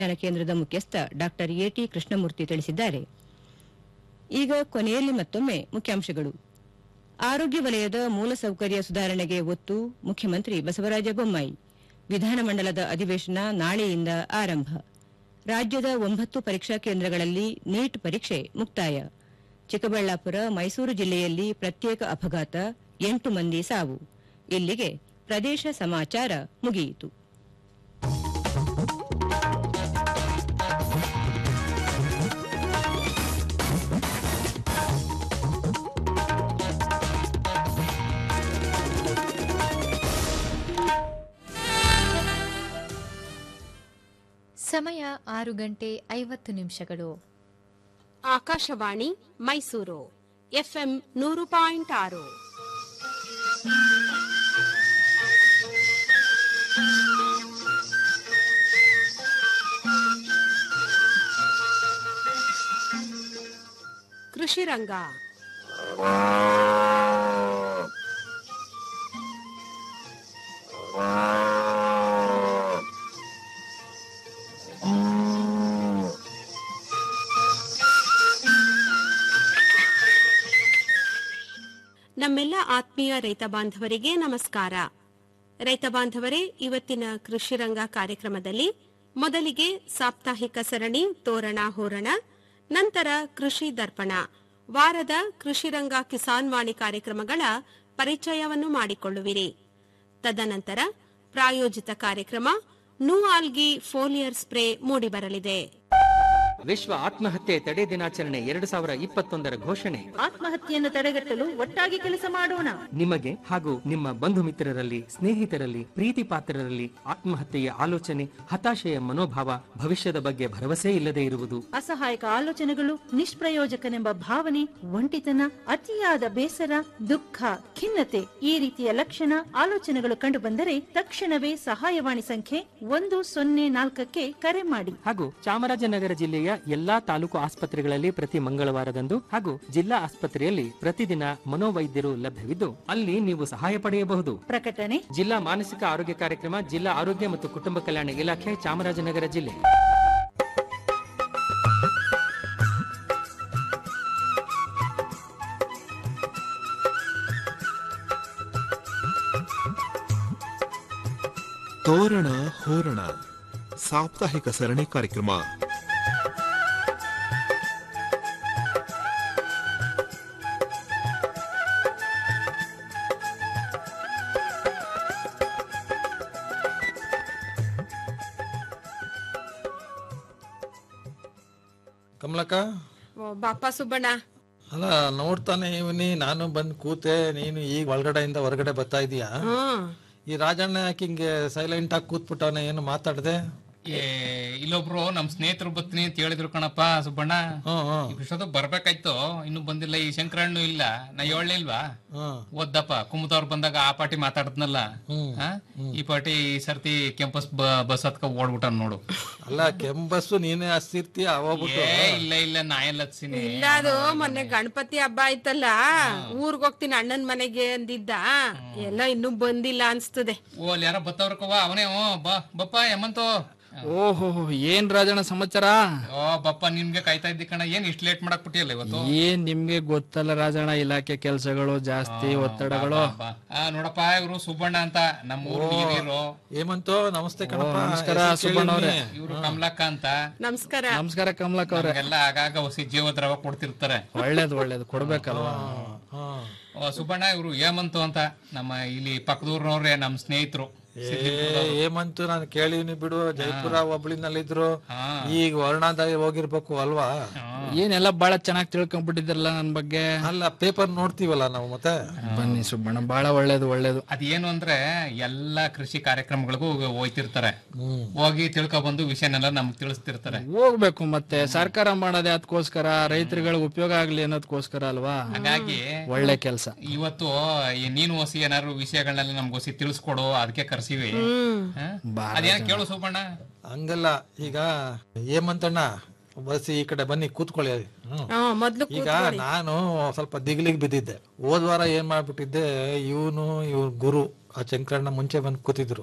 ವಿಜ್ಞಾನ ಕೇಂದ್ರದ ಮುಖ್ಯಸ್ಥ ಡಾಕ್ಟರ್ ಎಟಿ ಕೃಷ್ಣಮೂರ್ತಿ ತಿಳಿಸಿದ್ದಾರೆ ಈಗ ಕೊನೆಯಲ್ಲಿ ಮತ್ತೊಮ್ಮೆ ಮುಖ್ಯಾಂಶಗಳು ಆರೋಗ್ಯ ವಲಯದ ಮೂಲಸೌಕರ್ಯ ಸುಧಾರಣೆಗೆ ಒತ್ತು ಮುಖ್ಯಮಂತ್ರಿ ಬಸವರಾಜ ಬೊಮ್ಮಾಯಿ ವಿಧಾನಮಂಡಲದ ಅಧಿವೇಶನ ನಾಳೆಯಿಂದ ಆರಂಭ ರಾಜ್ಯದ ಒಂಬತ್ತು ಪರೀಕ್ಷಾ ಕೇಂದ್ರಗಳಲ್ಲಿ ನೀಟ್ ಪರೀಕ್ಷೆ ಮುಕ್ತಾಯ ಚಿಕ್ಕಬಳ್ಳಾಪುರ ಮೈಸೂರು ಜಿಲ್ಲೆಯಲ್ಲಿ ಪ್ರತ್ಯೇಕ ಅಪಘಾತ ಎಂಟು ಮಂದಿ ಸಾವು ಇಲ್ಲಿಗೆ ಪ್ರದೇಶ ಸಮಾಚಾರ ಮುಗಿಯಿತು ಸಮಯ ಆರು ಗಂಟೆ ಐವತ್ತು ನಿಮಿಷಗಳು ಆಕಾಶವಾಣಿ ಮೈಸೂರು ಎಫ್ಎಂ ನೂರು ಪಾಯಿಂಟ್ ಆರು ಕೃಷಿ ರಂಗ ನಮ್ಮೆಲ್ಲ ಆತ್ಮೀಯ ರೈತ ಬಾಂಧವರಿಗೆ ನಮಸ್ಕಾರ ರೈತ ಬಾಂಧವರೇ ಇವತ್ತಿನ ಕೃಷಿ ರಂಗ ಕಾರ್ಯಕ್ರಮದಲ್ಲಿ ಮೊದಲಿಗೆ ಸಾಪ್ತಾಹಿಕ ಸರಣಿ ತೋರಣ ಹೋರಣ ನಂತರ ಕೃಷಿ ದರ್ಪಣ ವಾರದ ಕೃಷಿ ರಂಗ ಕಿಸಾನ್ ವಾಣಿ ಕಾರ್ಯಕ್ರಮಗಳ ಪರಿಚಯವನ್ನು ಮಾಡಿಕೊಳ್ಳುವಿರಿ ತದನಂತರ ಪ್ರಾಯೋಜಿತ ಕಾರ್ಯಕ್ರಮ ನೂ ಆಲ್ಗಿ ಫೋಲಿಯರ್ ಸ್ಪ್ರೇ ಮೂಡಿಬರಲಿದೆ ವಿಶ್ವ ಆತ್ಮಹತ್ಯೆ ತಡೆ ದಿನಾಚರಣೆ ಎರಡು ಸಾವಿರ ಇಪ್ಪತ್ತೊಂದರ ಘೋಷಣೆ ಆತ್ಮಹತ್ಯೆಯನ್ನು ತಡೆಗಟ್ಟಲು ಒಟ್ಟಾಗಿ ಕೆಲಸ ಮಾಡೋಣ ನಿಮಗೆ ಹಾಗೂ ನಿಮ್ಮ ಬಂಧು ಮಿತ್ರರಲ್ಲಿ ಸ್ನೇಹಿತರಲ್ಲಿ ಪ್ರೀತಿ ಪಾತ್ರರಲ್ಲಿ ಆತ್ಮಹತ್ಯೆಯ ಆಲೋಚನೆ ಹತಾಶೆಯ ಮನೋಭಾವ ಭವಿಷ್ಯದ ಬಗ್ಗೆ ಭರವಸೆ ಇಲ್ಲದೆ ಇರುವುದು ಅಸಹಾಯಕ ಆಲೋಚನೆಗಳು ನಿಷ್ಪ್ರಯೋಜಕನೆಂಬ ಭಾವನೆ ಒಂಟಿತನ ಅತಿಯಾದ ಬೇಸರ ದುಃಖ ಖಿನ್ನತೆ ಈ ರೀತಿಯ ಲಕ್ಷಣ ಆಲೋಚನೆಗಳು ಕಂಡುಬಂದರೆ ತಕ್ಷಣವೇ ಸಹಾಯವಾಣಿ ಸಂಖ್ಯೆ ಒಂದು ಸೊನ್ನೆ ನಾಲ್ಕಕ್ಕೆ ಕರೆ ಮಾಡಿ ಹಾಗೂ ಚಾಮರಾಜನಗರ ಜಿಲ್ಲೆಯ ಎಲ್ಲಾ ತಾಲೂಕು ಆಸ್ಪತ್ರೆಗಳಲ್ಲಿ ಪ್ರತಿ ಮಂಗಳವಾರದಂದು ಹಾಗೂ ಜಿಲ್ಲಾ ಆಸ್ಪತ್ರೆಯಲ್ಲಿ ಪ್ರತಿದಿನ ಮನೋವೈದ್ಯರು ಲಭ್ಯವಿದ್ದು ಅಲ್ಲಿ ನೀವು ಸಹಾಯ ಪಡೆಯಬಹುದು ಪ್ರಕಟಣೆ ಜಿಲ್ಲಾ ಮಾನಸಿಕ ಆರೋಗ್ಯ ಕಾರ್ಯಕ್ರಮ ಜಿಲ್ಲಾ ಆರೋಗ್ಯ ಮತ್ತು ಕುಟುಂಬ ಕಲ್ಯಾಣ ಇಲಾಖೆ ಚಾಮರಾಜನಗರ ಜಿಲ್ಲೆ ತೋರಣ ಹೋರಣ ಸಾಪ್ತಾಹಿಕ ಸರಣಿ ಕಾರ್ಯಕ್ರಮ ಕಮಲಕ್ಕ ಓ, ಬಾಪ ಸುಬ್ಬಣ್ಣ ಅಲ್ಲ ನೋಡ್ತಾನೆ ಇವನಿ ನಾನು ಬಂದ್ ಕೂತೆ ನೀನು ಈಗ ಒಳಗಡೆಯಿಂದ ಹೊರಗಡೆ ಬರ್ತಾ ಇದೀಯಾ ಹ್ಮ್ ಈ ರಾಜಣ್ಣ ಯಾಕೆ ಹಿಂಗೆ ಸೈಲೆಂಟ್ ಆಗಿ ಕೂತ್ಬಿಟ್ಟವನೆ ಏನು ಮಾತಾಡದೆ ಏ ಇಲ್ಲೊಬ್ರು ನಮ್ ಸ್ನೇಹಿತರು ಬರ್ತೀನಿ ಅಂತ ಹೇಳಿದ್ರು ಕಣಪ್ಪ ಸುಬ್ಬಣ್ಣ ಹ್ಮ್ ಹ್ಮ್ ಇಷ್ಟೊತ್ತು ಬರ್ಬೇಕಾಯ್ತು ಇನ್ನು ಬಂದಿಲ್ಲ ಈ ಶಂಕರಣ್ಣು ಇಲ್ಲ ನಾ ಹೇಳಲಿಲ್ವಾ ಹ್ಮ್ ಓದ್ದಪ್ಪ ಕುಮುದವ್ರು ಬಂದಾಗ ಆ ಪಾರ್ಟಿ ಮಾತಾಡದ್ನಲ್ಲ ಆ? ಈ ಪಾರ್ಟಿ ಈ ಸರ್ತಿ ಕೆಂಪಸ್ ಬಸ್ ಹತ್ಕ ಓಡ್ಬಿಟ್ಟ ನೋಡು ಅಲ್ಲ ಕೆಂಬಸ್ಸು ನೀನೇ ಹಸ್ತಿರ್ತೀಯ ಹೋಗ್ಬಿಟ್ಟು ಏ ಇಲ್ಲ ಇಲ್ಲ ನಾ ಎಲ್ಲ ಹತ್ಸಿನಿ ಇಲ್ಲ ಅದು ಮೊನ್ನೆ ಗಣಪತಿ ಹಬ್ಬ ಆಯ್ತಲ್ಲ ಊರ್ಗ್ ಹೋಗ್ತೀನಿ ಅಣ್ಣನ್ ಮನೆಗೆ ಅಂದಿದ್ದ ಎಲ್ಲ ಇನ್ನೂ ಬಂದಿಲ್ಲ ಅನ್ಸ್ತದೆ ಓ ಅಲ್ಲಿ ಯಾರ ಬತ್ತವ್ರಕವ ಅವನೇ ಓ ಬಾ ಬಪ್ಪ ಯಮಂತು ಓಹೋ ಏನ್ ರಾಜಣ್ಣ ಸಮಾಚಾರ ಓ ಬಪ್ಪ ನಿಮ್ಗೆ ಕಾಯ್ತಾ ಇದ್ದಿ ಕಣ ಏನ್ ಇಷ್ಟು ಲೇಟ್ ಮಾಡಕ್ ಬಿಟ್ಟಿಯಲ್ಲ ಇವತ್ತು ಏನ್ ನಿಮ್ಗೆ ಗೊತ್ತಲ್ಲ ರಾಜಣ್ಣ ಇಲಾಖೆ ಕೆಲ್ಸಗಳು ಜಾಸ್ತಿ ಒತ್ತಡಗಳು ಬಾ. ಆ ನೋಡಪ್ಪ ಇವ್ರು ಸುಬ್ಬಣ್ಣ ಅಂತ ನಮ್ಮ ಊರು ಹಿರಿಯರು ಏಮಂತು ನಮಸ್ತೆ ಕಣಪ್ಪ ನಮಸ್ಕಾರ, ಹೆಸ್ರು ಸುಬ್ಬಣ್ಣ ಅವ್ರೆ. ಕೇಳಿವ್ನಿ. ಇವ್ರು ಕಮಲಕ್ಕ ಅಂತ ನಮಸ್ಕಾರ ನಮಸ್ಕಾರ ಕಮಲಕ್ ಅವ್ರೆ ನಮ್ಗೆಲ್ಲ ಆಗಾಗ ಹೊಸಿ ಜೀವ ದ್ರವ ಕೊಡ್ತಿರ್ತಾರೆ ಒಳ್ಳೇದು ಒಳ್ಳೇದು ಕೊಡ್ಬೇಕಲ್ವಾ ಹ್ಮ್. ಓ, ಸುಬ್ಬಣ್ಣ ಇವ್ರು ಹೇಮಂತು ಅಂತ ನಮ್ಮ ಇಲ್ಲಿ ಪಕ್ಕದೂರ್ನವ್ರೆ ನಮ್ ಸ್ನೇಹಿತರು ಏ ಏಮಂತು ನಾನು ಕೇಳಿವ್ನಿ ಬಿಡು ಜೈಪುರ ಒಬ್ಳಿನಲ್ಲಿದ್ರು ಹಾ. ಈಗ ವರ್ಣದ ಹೋಗಿರ್ಬೇಕು ಅಲ್ವಾ ಏನೆಲ್ಲ ಬಹಳ ಚೆನ್ನಾಗಿ ತಿಳ್ಕೊಂಡ್ಬಿಟ್ಟಿದ್ರಲ್ಲ ನನ್ ಬಗ್ಗೆ ಅಲ್ಲ ಪೇಪರ್ ನೋಡ್ತೀವಲ್ಲ ನಾವು ಮತ್ತೆ ಬನ್ನಿ ಸುಬ್ಬಣ್ಣ ಬಹಳ ಒಳ್ಳೇದು ಒಳ್ಳೇದು ಅದೇನು ಅಂದ್ರೆ ಎಲ್ಲಾ ಕೃಷಿ ಕಾರ್ಯಕ್ರಮಗಳಿಗೂ ಹೋಯ್ತಿರ್ತಾರೆ ಹೋಗಿ ತಿಳ್ಕೊಬಂದು ವಿಷಯನೆಲ್ಲ ನಮ್ಗೆ ತಿಳಿಸ್ತಿರ್ತಾರೆ ಹೋಗ್ಬೇಕು ಮತ್ತೆ ಸರ್ಕಾರ ಮಾಡೋದೇ ಅದಕ್ಕೋಸ್ಕರ ರೈತರುಗಳಿಗೆ ಉಪಯೋಗ ಆಗ್ಲಿ ಅನ್ನೋದಕ್ಕೋಸ್ಕರ ಅಲ್ವಾ ಹಾಗಾಗಿ ಒಳ್ಳೆ ಕೆಲ್ಸ ಇವತ್ತು ಈ ನೀನು ಹೊಸಿ ಏನಾದ್ರು ವಿಷಯಗಳನ್ನೆಲ್ಲ ನಮ್ಗೆ ಹೊಸಿ ತಿಳಿಸ್ಕೊಡು ಅದಕ್ಕೆ ಕರ್ಸಿವಿ ಹಾ? ಅದೇನ ಕೇಳು ಸುಬ್ಬಣ್ಣ ಹಂಗಲ್ಲ ಈಗ ಏಮಂತಣ್ಣ ಬಸ್ಸಿ ಈ ಕಡೆ ಬನ್ನಿ ಕೂತ್ಕೊಳ್ಳಿ ಹ್ಮ್. ಹಾ ಮೊದ್ಲು ಈಗ ನಾನು ಸ್ವಲ್ಪ ದಿಗ್ಲಿಗೆ ಬಿದ್ದಿದ್ದೆ ಹೋದ್ ವಾರ ಏನ್ ಮಾಡ್ಬಿಟ್ಟಿದ್ದೆ ಇವನು ಇವ್ರ ಗುರು ಆ ಶಂಕರಣ್ಣ ಮುಂಚೆ ಬಂದು ಕೂತಿದ್ರು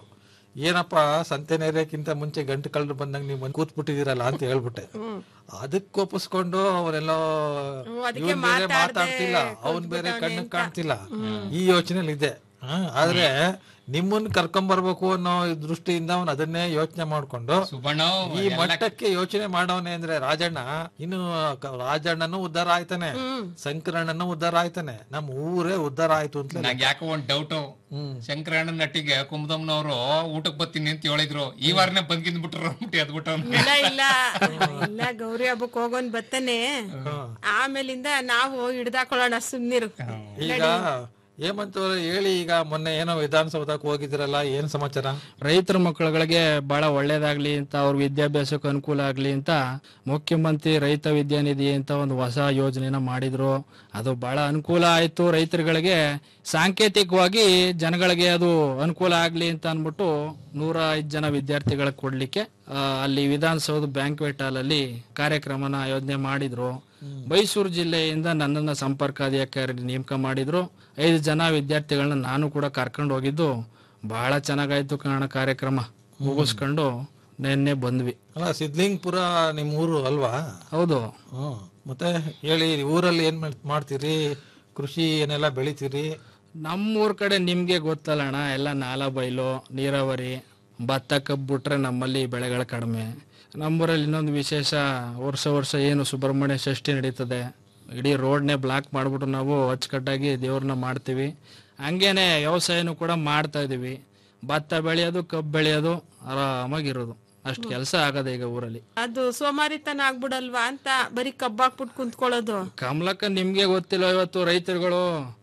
ಏನಪ್ಪ ಸಂತೆ ನೇರಕ್ಕಿಂತ ಮುಂಚೆ ಗಂಟು ಕಳ್ಳರು ಬಂದಂಗ ನೀವು ಬಂದು ಕೂತ್ಬಿಟ್ಟಿದ್ದೀರಲ್ಲ ಅಂತ ಹೇಳ್ಬಿಟ್ಟೆ ಅದಕ್ಕೆ ಕೋಪಿಸ್ಕೊಂಡು ಅವರೆಲ್ಲೋ ಅದಕ್ಕೆ ಇವ್ನ್ ಬೇರೆ ಮಾತಾಡ್ದೆ, ಮಾತಾಡ್ತಿಲ್ಲ ಅವನ್ ಬೇರೆ ಕೂತ್ಬಿಟ್ಟವ್ನೆ ಕಣ್ಣು ಅಂತ. ಕಾಣ್ತಿಲ್ಲ ಈ ಯೋಚನೆಲಿ ಇದೆ ಆ, ಆದ್ರೆ ನಿಮ್ಮನ್ನ ಕರ್ಕೊಂಡ್ ಬರ್ಬೇಕು ಅನ್ನೋ ದೃಷ್ಟಿಯಿಂದ ಅವನ್ ಅದನ್ನೇ ಯೋಚನೆ ಮಾಡ್ಕೊಂಡು ಸುಬ್ಬಣ್ಣ ಈ ಮಟ್ಟಕ್ಕೆ ಯೋಚನೆ ಮಾಡವನೆ ಅಂದ್ರೆ ರಾಜಣ್ಣ ಇನ್ನು ಕ- ರಾಜಣ್ಣನು ಉದ್ಧಾರ ಆಯ್ತಾನೆ ಶಂಕರಣ್ಣನು ಉದ್ಧಾರ ಆಯ್ತಾನೆ ನಮ್ ಊರೇ ಉದ್ಧಾರ ಆಯ್ತು ಅಂತ ನಂಗೆ ಯಾಕೋ ಒಂದ್ ಡೌಟ್ ಶಂಕರಣ್ಣ ನಟಿಗೆ ಕುಮದಮ್ಮನವರು ಊಟಕ್ ಬರ್ತೀನಿ ಅಂತ ಹೇಳಿದ್ರು ಈ ವಾರನೇ ಬಂದ್ಕಿಂದ್ ಬಿಟ್ರು ಅಂದ್ಬಿಟ್ಟು ಎದ್ಬಿಟ್ಟವ್ನು ಇಲ್ಲ ಇಲ್ಲ ಇಲ್ಲ ಗೌರಿ ಹಬ್ಬಕ್ ಹೋಗೋನ್ ಬತ್ತಾನೆ ಆಮೇಲಿಂದ ನಾವು ಹಿಡ್ದಾಕೊಳ್ಳೋಣ ಸುಮ್ನಿರು ಈಗ ಹೇಮಂತ್ ಅವ್ರೆ ಹೇಳಿ ಈಗ ಮೊನ್ನೆ ಏನೋ ವಿಧಾನಸೌಧಕ್ಕೆ ಹೋಗಿದ್ರಲ್ಲ ಏನ್ ಸಮಾಚಾರ ರೈತರ ಮಕ್ಕಳುಗಳಿಗೆ ಬಹಳ ಒಳ್ಳೇದಾಗ್ಲಿ ಅಂತ ಅವ್ರ ವಿದ್ಯಾಭ್ಯಾಸಕ್ಕೆ ಅನುಕೂಲ ಆಗ್ಲಿ ಅಂತ ಮುಖ್ಯಮಂತ್ರಿ ರೈತ ವಿದ್ಯಾನಿಧಿ ಅಂತ ಒಂದು ಹೊಸ ಯೋಜನೆನ ಮಾಡಿದ್ರು ಅದು ಬಹಳ ಅನುಕೂಲ ಆಯ್ತು ರೈತರುಗಳಿಗೆ ಸಾಂಕೇತಿಕವಾಗಿ ಜನಗಳಿಗೆ ಅದು ಅನುಕೂಲ ಆಗ್ಲಿ ಅಂತ ಅನ್ಬಿಟ್ಟು ನೂರ ಐದು ಜನ ವಿದ್ಯಾರ್ಥಿಗಳಿಗೆ ಕೊಡ್ಲಿಕ್ಕೆ ಆ, ಅಲ್ಲಿ ವಿಧಾನಸೌಧ ಬ್ಯಾಂಕ್ವೆಟ್ ಹಾಲ್ ಅಲ್ಲಿ ಕಾರ್ಯಕ್ರಮನ ಆಯೋಜನೆ ಮಾಡಿದ್ರು ಮೈಸೂರು ಜಿಲ್ಲೆಯಿಂದ ನನ್ನನ್ನ ಸಂಪರ್ಕ ಅಧಿಕಾರಿ ನೇಮಕ ಮಾಡಿದ್ರು ಐದು ಜನ ವಿದ್ಯಾರ್ಥಿಗಳನ್ನ ನಾನು ಕೂಡ ಕರ್ಕೊಂಡು ಹೋಗಿದ್ದು ಬಹಳ ಚೆನ್ನಾಗಾಯ್ತು ಕಾರಣ ಕಾರ್ಯಕ್ರಮ ಮುಗಿಸ್ಕೊಂಡು ನಿನ್ನೆ ಬಂದ್ವಿ ಅಲ್ಲ ಸಿದ್ಲಿಂಗ್ಪುರ ನಿಮ್ ಊರು ಅಲ್ವಾ ಹೌದು ಹ್ಮ್ ಮತ್ತೆ ಹೇಳಿ ಊರಲ್ಲಿ ಏನ್ ಮಾಡ್- ಮಾಡ್ತೀರಿ ಕೃಷಿ ಏನೆಲ್ಲ ಬೆಳಿತೀರಿ ನಮ್ಮೂರ್ ಕಡೆ ನಿಮ್ಗೆ ಗೊತ್ತಲ್ಲಣ್ಣ ಎಲ್ಲ ನಾಲ ಬೈಲು ನೀರಾವರಿ ಭತ್ತ ಕಬ್ಬು ಬಿಟ್ರೆ ನಮ್ಮಲ್ಲಿ ಬೆಳೆಗಳು ಕಡಿಮೆ ನಮ್ಮೂರಲ್ಲಿ ಇನ್ನೊಂದು ವಿಶೇಷ ವರ್ಷ ವರ್ಷ ಏನು ಸುಬ್ರಹ್ಮಣ್ಯ ಷಷ್ಠಿ ನಡೀತದೆ ಇಡೀ ರೋಡ್ನೇ ಬ್ಲಾಕ್ ಮಾಡ್ಬಿಟ್ಟು ನಾವು ಅಚ್ಚುಕಟ್ಟಾಗಿ ದೇವ್ರನ್ನ ಮಾಡ್ತೀವಿ ಹಂಗೇನೆ ವ್ಯವಸಾಯನೂ ಕೂಡ ಮಾಡ್ತಾ ಇದೀವಿ ಭತ್ತ ಬೆಳೆಯೋದು ಕಬ್ಬು ಬೆಳೆಯೋದು ಆರಾಮಾಗಿರೋದು ಅಷ್ಟು ಕೆಲಸ ಆಗದೆ ಈಗ ಊರಲ್ಲಿ ಅದು ಸೋಮಾರಿತನ ಆಗ್ಬಿಡಲ್ವಾ ಅಂತ ಬರೀ ಕಬ್ಬಾಕ್ಬಿಟ್ಟು ಕುಂತ್ಕೊಳ್ಳೋದು ಕಮಲಕ್ಕ ನಿಮ್ಗೆ ಗೊತ್ತಿಲ್ಲ ಇವತ್ತು ರೈತರುಗಳು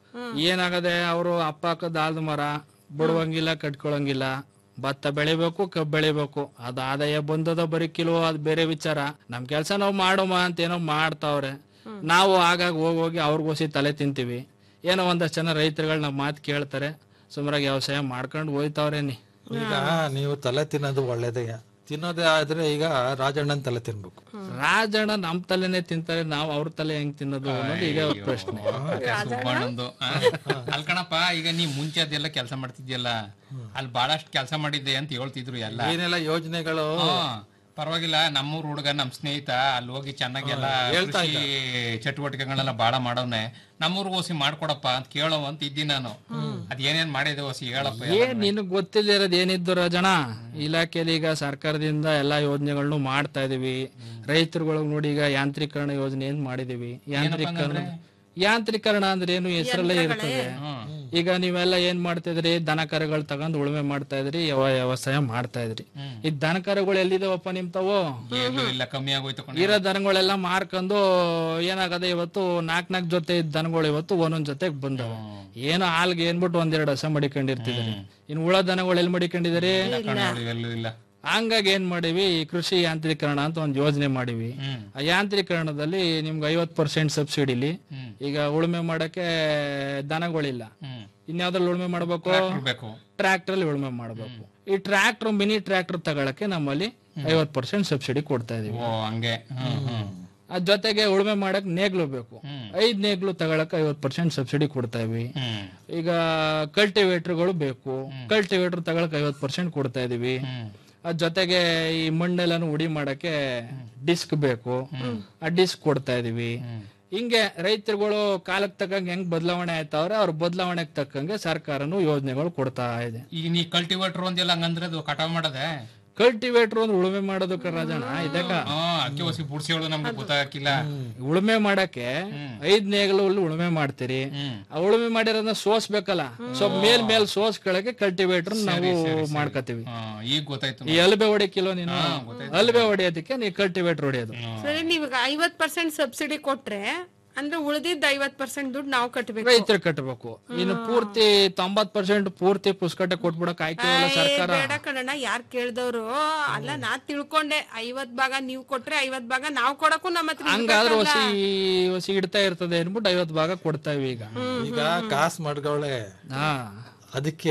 ಏನಾಗದೆ ಅವರು ಅಪ್ಪ ಹಾಕೋದ್ ಆಲ್ದ ಮರ ಬಿಡುವಂಗಿಲ್ಲ ಕಟ್ಕೊಳಂಗಿಲ್ಲ ಭತ್ತ ಬೆಳಿಬೇಕು ಕಬ್ಬು ಬೆಳಿಬೇಕು ಅದು ಆದಾಯ ಬಂದದ ಬರೀ ಕಿಲೋ ಅದು ಬೇರೆ ವಿಚಾರ ನಮ್ ಕೆಲ್ಸ ನಾವು ಮಾಡೋಮ ಅಂತ ಏನೋ ಮಾಡ್ತಾವ್ರೆ ನಾವು ಆಗಾಗ ಹೋಗಿ ಹೋಗಿ ಅವ್ರಿಗೋಸಿ ತಲೆ ತಿಂತೀವಿ ಏನೋ ಒಂದಷ್ಟು ಜನ ರೈತರುಗಳು ನಮ್ಮ ಮಾತು ಕೇಳ್ತಾರೆ ಸುಮಾರಾಗಿ ವ್ಯವಸಾಯ ಮಾಡ್ಕೊಂಡು ಹೋಯ್ತಾವ್ರೇನಿ ಈಗ ನೀವು ತಲೆ ತಿನ್ನೋದು ಒಳ್ಳೇದೇ ತಿನ್ನೋದೇ ಆದ್ರೆ ಈಗ ರಾಜಣ್ಣನ್ ತಲೆ ತಿನ್ಬೇಕು ರಾಜಣ್ಣ ನಮ್ ತಲೆನೇ ತಿಂತಾರೆ ನಾವು ಅವ್ರ ತಲೆ ಹೆಂಗ್ ತಿನ್ನೋದು ಅನ್ನೋದು ಈಗ ಪ್ರಶ್ನೆ ಸುಬ್ಬಣ್ಣಂದು ಅಲ್ಕಣಪ್ಪ ಈಗ ನೀ ಮುಂಚೆ ಅದೆಲ್ಲ ಕೆಲಸ ಮಾಡ್ತಿದ್ಯಲ್ಲ ಅಲ್ಲಿ ಬಹಳಷ್ಟು ಕೆಲಸ ಮಾಡಿದ್ದೆ ಅಂತ ಹೇಳ್ತಿದ್ರು ಎಲ್ಲ ಏನೆಲ್ಲ ಯೋಜನೆಗಳು ಹ್ಮ್. ಪರವಾಗಿಲ್ಲ ನಮ್ಮೂರ್ ಹುಡುಗ ನಮ್ ಸ್ನೇಹಿತ ಅಲ್ಲಿ ಹೋಗಿ ಚೆನ್ನಾಗೆಲ್ಲ ಕೃಷಿ ಚಟುವಟಿಕೆಗಳೆಲ್ಲ ಬಾಳ ಮಾಡವ್ನೆ ನಮ್ಮೂರ್ಗ್ ಹೋಸಿ ಮಾಡ್ಕೊಡಪ್ಪ ಅಂತ ಕೇಳೋ ಅಂತ ಇದ್ದೀನಿ ನಾನು ಅದ್ ಏನೇನ್ ಮಾಡಿದೆ ಹೋಸಿ ಹೇಳಪ್ಪ ಏನ್ ನಿನಗ್ ಗೊತ್ತಿಲ್ಲದಿರೋದ್ ಏನಿದ್ದು ರಾಜಣ್ಣ ಇಲಾಖೆಯಲ್ಲಿ ಈಗ ಸರ್ಕಾರದಿಂದ ಎಲ್ಲಾ ಯೋಜನೆಗಳನ್ನು ಮಾಡ್ತಾ ಇದೀವಿ ರೈತರುಗಳಿಗೆ ನೋಡಿ ಈಗ ಯಾಂತ್ರೀಕರಣ ಯೋಜನೆ ಏನ್ ಮಾಡಿದೀವಿ ಯಾಂತ್ರೀಕರಣ ಯಾಂತ್ರೀಕರಣ ಅಂದ್ರೆ ಏನು ಹೆಸರಲ್ಲೇ ಇರ್ತದೆ ಈಗ ನೀವೆಲ್ಲ ಏನ್ ಮಾಡ್ತಿದ್ರಿ ದನ ಕರುಗಳು ತಗೊಂಡ್ ಉಳುಮೆ ಮಾಡ್ತಾ ಇದ್ರಿ ವ್ಯವ- ವ್ಯವಸಾಯ ಮಾಡ್ತಾ ಇದ್ರಿ ಈ ದನ ಕರುಗಳು ಎಲ್ಲಿದಾವಪ್ಪ ನಿಮ್ ತಾವು ಎಲ್ಲೂ ಇಲ್ಲ ಕಮ್ಮಿ ಆಗೋಯ್ತು ಕಣೆ. ಇರೋ ದನಗಳೆಲ್ಲ ಮಾರ್ಕೊಂಡು ಏನಾಗದೆ ಇವತ್ತು ನಾಕ್ ನಾಕ್ ಜೊತೆ ಇದ್ದ ದನಗಳು ಇವತ್ತು ಒಂದೊಂದ್ ಜೊತೆಗ್ ಬಂದವ ಏನೋ ಹಾಲ್ಗೆ ಏನ್ಬಿಟ್ಟು ಒಂದೆರಡು ಹಸ ಮಡಿಕೊಂಡಿರ್ತಿದಾರೆ ಇನ್ ಉಳ ದನಗಳು ಎಲ್ಲಿ ಮಡಿಕೊಂಡಿದಾರೆ ಕಣಗಳು ಎಲ್ಲೂ ಇಲ್ಲ ಹಂಗಾಗಿ ಏನ್ ಮಾಡಿವಿ ಈ ಕೃಷಿ ಯಾಂತ್ರೀಕರಣ ಅಂತ ಒಂದ್ ಯೋಜನೆ ಮಾಡಿವಿ ಆ ಯಾಂತ್ರೀಕರಣದಲ್ಲಿ ನಿಮ್ಗೆ ಐವತ್ ಪರ್ಸೆಂಟ್ ಸಬ್ಸಿಡಿಲಿ ಈಗ ಉಳುಮೆ ಮಾಡಕ್ಕೆ ದನಗಳಿಲ್ಲ ಇನ್ಯಾವ್ದ್ರಲ್ಲಿ ಉಳುಮೆ ಮಾಡ್ಬೇಕು ಬೇಕು ಟ್ರ್ಯಾಕ್ಟರ್ ಅಲ್ಲಿ ಉಳುಮೆ ಮಾಡ್ಬೇಕು ಈ ಟ್ರ್ಯಾಕ್ಟರ್ ಮಿನಿ ಟ್ರ್ಯಾಕ್ಟರ್ ತಗೊಳಕ್ಕೆ ನಮ್ಮಲ್ಲಿ ಐವತ್ ಪರ್ಸೆಂಟ್ ಸಬ್ಸಿಡಿ ಕೊಡ್ತಾ ಇದೀವಿ ಓ ಹಂಗೆ ಹ್ಮ್ ಹ್ಮ್ ಅದ್ ಜೊತೆಗೆ ಉಳುಮೆ ಮಾಡಕ್ ನೇಗ್ಲು ಬೇಕು ಐದ್ ನೇಗ್ಲು ತಗೊಳಕ್ ಐವತ್ ಪರ್ಸೆಂಟ್ ಸಬ್ಸಿಡಿ ಕೊಡ್ತಾ ಇವಿ ಹ್ಮ್ ಈಗ ಕಲ್ಟಿವೇಟರ್ಗಳು ಬೇಕು ಕಲ್ಟಿವೇಟರ್ ತಗೊಳಕ್ ಐವತ್ ಪರ್ಸೆಂಟ್ ಕೊಡ್ತಾ ಇದೀವಿ ಅದ್ ಜೊತೆಗೆ ಈ ಮಣ್ಣೆಲ್ಲಾನು ಉಡಿ ಮಾಡಕ್ಕೆ ಡಿಸ್ಕ್ ಬೇಕು ಆ ಡಿಸ್ಕ್ ಕೊಡ್ತಾ ಇದೀವಿ ಹಿಂಗೆ ರೈತರುಗಳು ಕಾಲಕ್ಕೆ ತಕ್ಕಂಗೆ ಹೆಂಗ್ ಬದಲಾವಣೆ ಆಯ್ತಾವ್ರೆ ಅವ್ರ ಬದಲಾವಣೆಗೆ ತಕ್ಕಂಗೆ ಸರ್ಕಾರನು ಯೋಜನೆಗಳು ಕೊಡ್ತಾ ಇದೆ ಈಗ ನೀ ಕಲ್ಟಿವೇಟರ್ ಒಂದಿಲ್ಲ ಹಂಗಂದ್ರೆ ಅದು ಕಟಾವ್ ಮಾಡದೆ ಕಲ್ಟಿವೇಟರ್ ಒಂದು ಉಳುಮೆ ಮಾಡೋದಕ್ಕೆ ರಾಜಣ್ಣ ಇದಕ್ಕ ಹಾ ಅಕ್ಕಿ ಹೊಸಿ ಬುಡ್ಸಿ ಹೇಳು ನಮ್ಗೆ ಗೊತ್ತಾಗಿಲ್ಲ ಉಳುಮೆ ಮಾಡಕ್ಕೆ ಐದ್ ನೇಗಲು ಉಳುಮೆ ಮಾಡ್ತೀರಿ ಆ ಉಳುಮೆ ಮಾಡಿರೋದನ್ನ ಸೋಸ್ಬೇಕಲ್ಲ ಸೊ ಮೇಲ್ ಮೇಲ್ ಸೋಸ್ಕೊಳಕ್ಕೆ ಕಲ್ಟಿವೇಟರ್ ನಾವು ಮಾಡ್ಕೋತೀವಿ ಈಗ ಗೊತ್ತಾಯ್ತು ಈ ಅಲ್ಬೆ ಹೊಡಿಕಿಲೋ ನೀನು ಅಲ್ಬೆ ಹೊಡಿಯೋದಕ್ಕೆ ನೀ ಕಲ್ಟಿವೇಟರ್ ಹೊಡಿಯೋದು ಸರಿ ನೀವ್ ಐವತ್ ಪರ್ಸೆಂಟ್ ಸಬ್ಸಿಡಿ ಕೊಟ್ರೆ ಅಂದ್ರೆ ಉಳಿದಿದ್ದ ಐವತ್ ಪರ್ಸೆಂಟ್ ದುಡ್ಡು ನಾವು ಕಟ್ಟಬೇಕು ರೈತರು ಕಟ್ಟಬೇಕು ಇನ್ನು ಪೂರ್ತಿ ತೊಂಬತ್ ಪರ್ಸೆಂಟ್ ಪೂರ್ತಿ ಪುಸ್ತಕಟ್ಟೆ ಕೊಟ್ಬಿಡಕ್ ಆಯ್ಕೆವಲ್ಲ ಸರ್ಕಾರ ಬೇಡ ಕಣಣ್ಣ ಯಾರ್ ಕೇಳ್ದವ್ರು ಅಲ್ಲ ನಾ ತಿಳ್ಕೊಂಡೆ ಐವತ್ ಭಾಗ ನೀವ್ ಕೊಟ್ರೆ ಐವತ್ ಭಾಗ ನಾವ್ ಕೊಡಕ್ಕೂ ನಮ್ಮ ಹತ್ರ ಹಂಗಾದ್ರೆ ಇರ್ಬೇಕಲ್ಲ. ಹೊಸಿ ಹೊಸಿ ಇಡ್ತಾ ಇರ್ತದೆ ಅನ್ಬಿಟ್ಟು ಐವತ್ ಭಾಗ ಕೊಡ್ತಾ ಇವಿ ಈಗ ಈಗ ಕಾಸ್ ಮಾಡ್ಗವಳೆ ಹಾ ಅದಕ್ಕೆ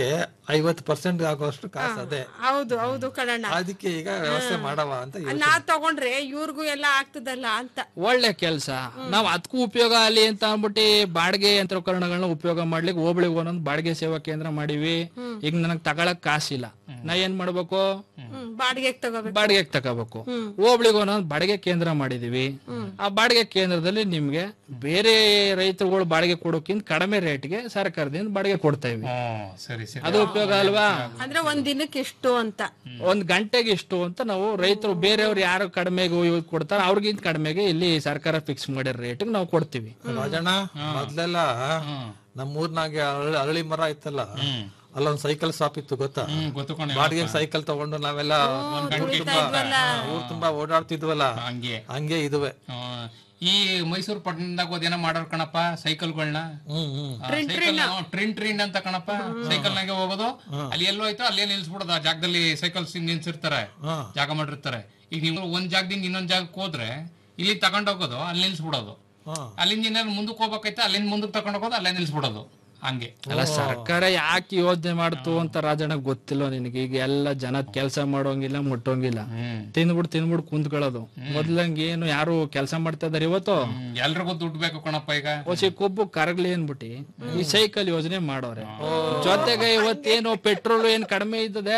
ಐವತ್ತು ಪರ್ಸೆಂಟ್ ಆಗೋಷ್ಟು ಕಾಸು ಅದೇ ಹೌದು ಹೌದು ಕಣಣ್ಣ ಅದಕ್ಕೆ ಈಗ ವ್ಯವಸ್ಥೆ ಮಾಡವ ಅಂತ ಯೋಚ್ನೆ. ನಾ ತಗೊಂಡ್ರೆ ಇವ್ರಿಗೂ ಎಲ್ಲ ಆಗ್ತದಲ್ಲ ಅಂತ ಒಳ್ಳೆ ಕೆಲಸ ನಾವ್ ಅದಕ್ಕೂ ಉಪಯೋಗ ಅಲ್ಲಿ ಅಂತ ಅಂದ್ಬಿಟ್ಟು ಬಾಡಿಗೆ ಯಂತ್ರೋಪಕರಣಗಳನ್ನ ಉಪಯೋಗ ಮಾಡ್ಲಿಕ್ಕೆ ಹೋಬಳಿಗೆ ಒಂದೊಂದು ಬಾಡಿಗೆ ಸೇವಾ ಕೇಂದ್ರ ಮಾಡಿವಿ ಈಗ ನನಗ್ ತಗೊಳಕ್ ಕಾಸಿಲ್ಲ ನಾ ಏನ್ ಮಾಡ್ಬೇಕು ಹ್ಮ್ ಬಾಡಿಗೆಗೆ ತಗೋಬೇಕು ಬಾಡಿಗೆಗೆ ತಗೋಬೇಕು ಹೋಬಳಿಗೆ ಒಂದೊಂದು ಬಾಡಿಗೆ ಕೇಂದ್ರ ಮಾಡಿದೀವಿ ಆ ಬಾಡಿಗೆ ಕೇಂದ್ರದಲ್ಲಿ ನಿಮ್ಗೆ ಬೇರೆ ರೈತರುಗಳು ಬಾಡಿಗೆ ಕೊಡೋಕ್ಕಿಂತ ಕಡಿಮೆ ರೇಟ್ಗೆ ಸರ್ಕಾರದಿಂದ ಬಾಡಿಗೆ ಕೊಡ್ತಾ ಇವಿ ಹ್ಮ್ ಸರಿ ಸರಿ ಅದು ಉಪಯೋಗ ಅಲ್ವಾ ಅಂದ್ರೆ ಒಂದ್ ದಿನಕ್ಕೆ ಇಷ್ಟು ಅಂತ ಒಂದ್ ಗಂಟೆಗೆ ಇಷ್ಟು ಅಂತ ನಾವು ರೈತರು ಬೇರೆಯವ್ರು ಯಾರು ಕಡಿಮೆಗೆ ಕೊಡ್ತಾರ ಅವ್ರಿಗಿಂತ ಕಡಿಮೆಗೆ ಇಲ್ಲಿ ಸರ್ಕಾರ ಫಿಕ್ಸ್ ಮಾಡಿರೋ ರೇಟ್ ನಾವು ಕೊಡ್ತೀವಿ ರಾಜಣ್ಣ ಮೊದ್ಲೆಲ್ಲ ನಮ್ಮೂರ್ನಾಗೆ ಅರಳಿ ಅರಳಿ ಮರ ಇತ್ತಲ್ಲ ಅಲ್ಲೊಂದ್ ಸೈಕಲ್ ಶಾಪ್ ಇತ್ತು ಗೊತ್ತಾ ಹ್ಮ್ ಗೊತ್ತು ಕಣೆ ಬಾಡಿಗೆ ಸೈಕಲ್ ತಗೊಂಡು ನಾವೆಲ್ಲ ಊರ್ ತುಂಬಾ ಊರ್ ತುಂಬಾ ಓಡಾಡ್ತಿದ್ವಲ್ಲ ಹಂಗೆ ಹಂಗೆ ಇದುವೆ ಹ್ಮ್. ಈ ಮೈಸೂರು ಪಟ್ಟಣದಾಗ ಹೋದೇನ ಮಾಡೋರ್ ಕಣಪ್ಪ ಸೈಕಲ್ಗಳನ್ನ ಹ್ಮ್ ಹ್ಮ್ ಸೈಕಲ್ ಟ್ರಿನ್ ಟ್ರಿನ್ ಅಂತ ಕಣಪ್ಪ ಸೈಕಲ್ ನಾಗೆ ಹೋಗೋದು ಅಲ್ಲಿ ಎಲ್ಲೋ ಆಯ್ತು ಅಲ್ಲೇ ನಿಲ್ಸ್ಬಿಡೋದು ಆ ಜಾಗದಲ್ಲಿ ಸೈಕಲ್ ನಿಲ್ಸಿರ್ತಾರೆ ಜಾಗ ಮಾಡಿರ್ತಾರೆ ಈಗ ನೀವು ಒಂದ್ ಜಾಗದಿಂದ ಇನ್ನೊಂದ್ ಜಾಗಕ್ಕೆ ಹೋದ್ರೆ ಇಲ್ಲಿ ತಗೊಂಡೋಗೋದು ಅಲ್ಲಿ ನಿಲ್ಸ್ಬಿಡೋದು ಅಲ್ಲಿಂದ ಏನಾದ್ರು ಮುಂದಕ್ಕೆ ಹೋಗ್ಬೇಕೈತೆ ಅಲ್ಲಿಂದ ಮುಂದಕ್ಕೆ ತಗೊಂಡ್ ಹೋಗೋದು ಅಲ್ಲೇ ನಿಲ್ಸ್ಬಿಡೋದು ಹಂಗೆ ಅಲ್ಲ ಸರ್ಕಾರ ಯಾಕೆ ಯೋಜನೆ ಮಾಡ್ತು ಅಂತ ರಾಜಣ್ಣ ಗೊತ್ತಿಲ್ಲ ನಿನಗೆ ಈಗ ಎಲ್ಲ ಜನ ಕೆಲಸ ಮಾಡೋಂಗಿಲ್ಲ ಮುಟ್ಟೋಂಗಿಲ್ಲ ತಿಂದ್ಬಿಟ್ಟು ತಿಂದ್ಬಿಟ್ಟು ಕುಂತ್ಕೊಳ್ಳೋದು ಮೊದ್ಲಂಗ ಏನು ಯಾರು ಕೆಲಸ ಮಾಡ್ತಾ ಇದಾರೆ ಇವತ್ತು ಹ್ಮ್, ಎಲ್ರಿಗೂ ದುಡ್ಡು ಬೇಕು ಕಣಪ್ಪ ಈಗ ಹೊಸಿ ಕೊಬ್ಬು ಕರಗ್ಲಿ ಅನ್ಬಿಟ್ಟು ಈ ಸೈಕಲ್ ಯೋಜನೆ ಮಾಡೋರೆ ಜೊತೆಗೆ ಇವತ್ತೇನು ಪೆಟ್ರೋಲ್ ಏನ್ ಕಡಿಮೆ ಇದ್ದದೆ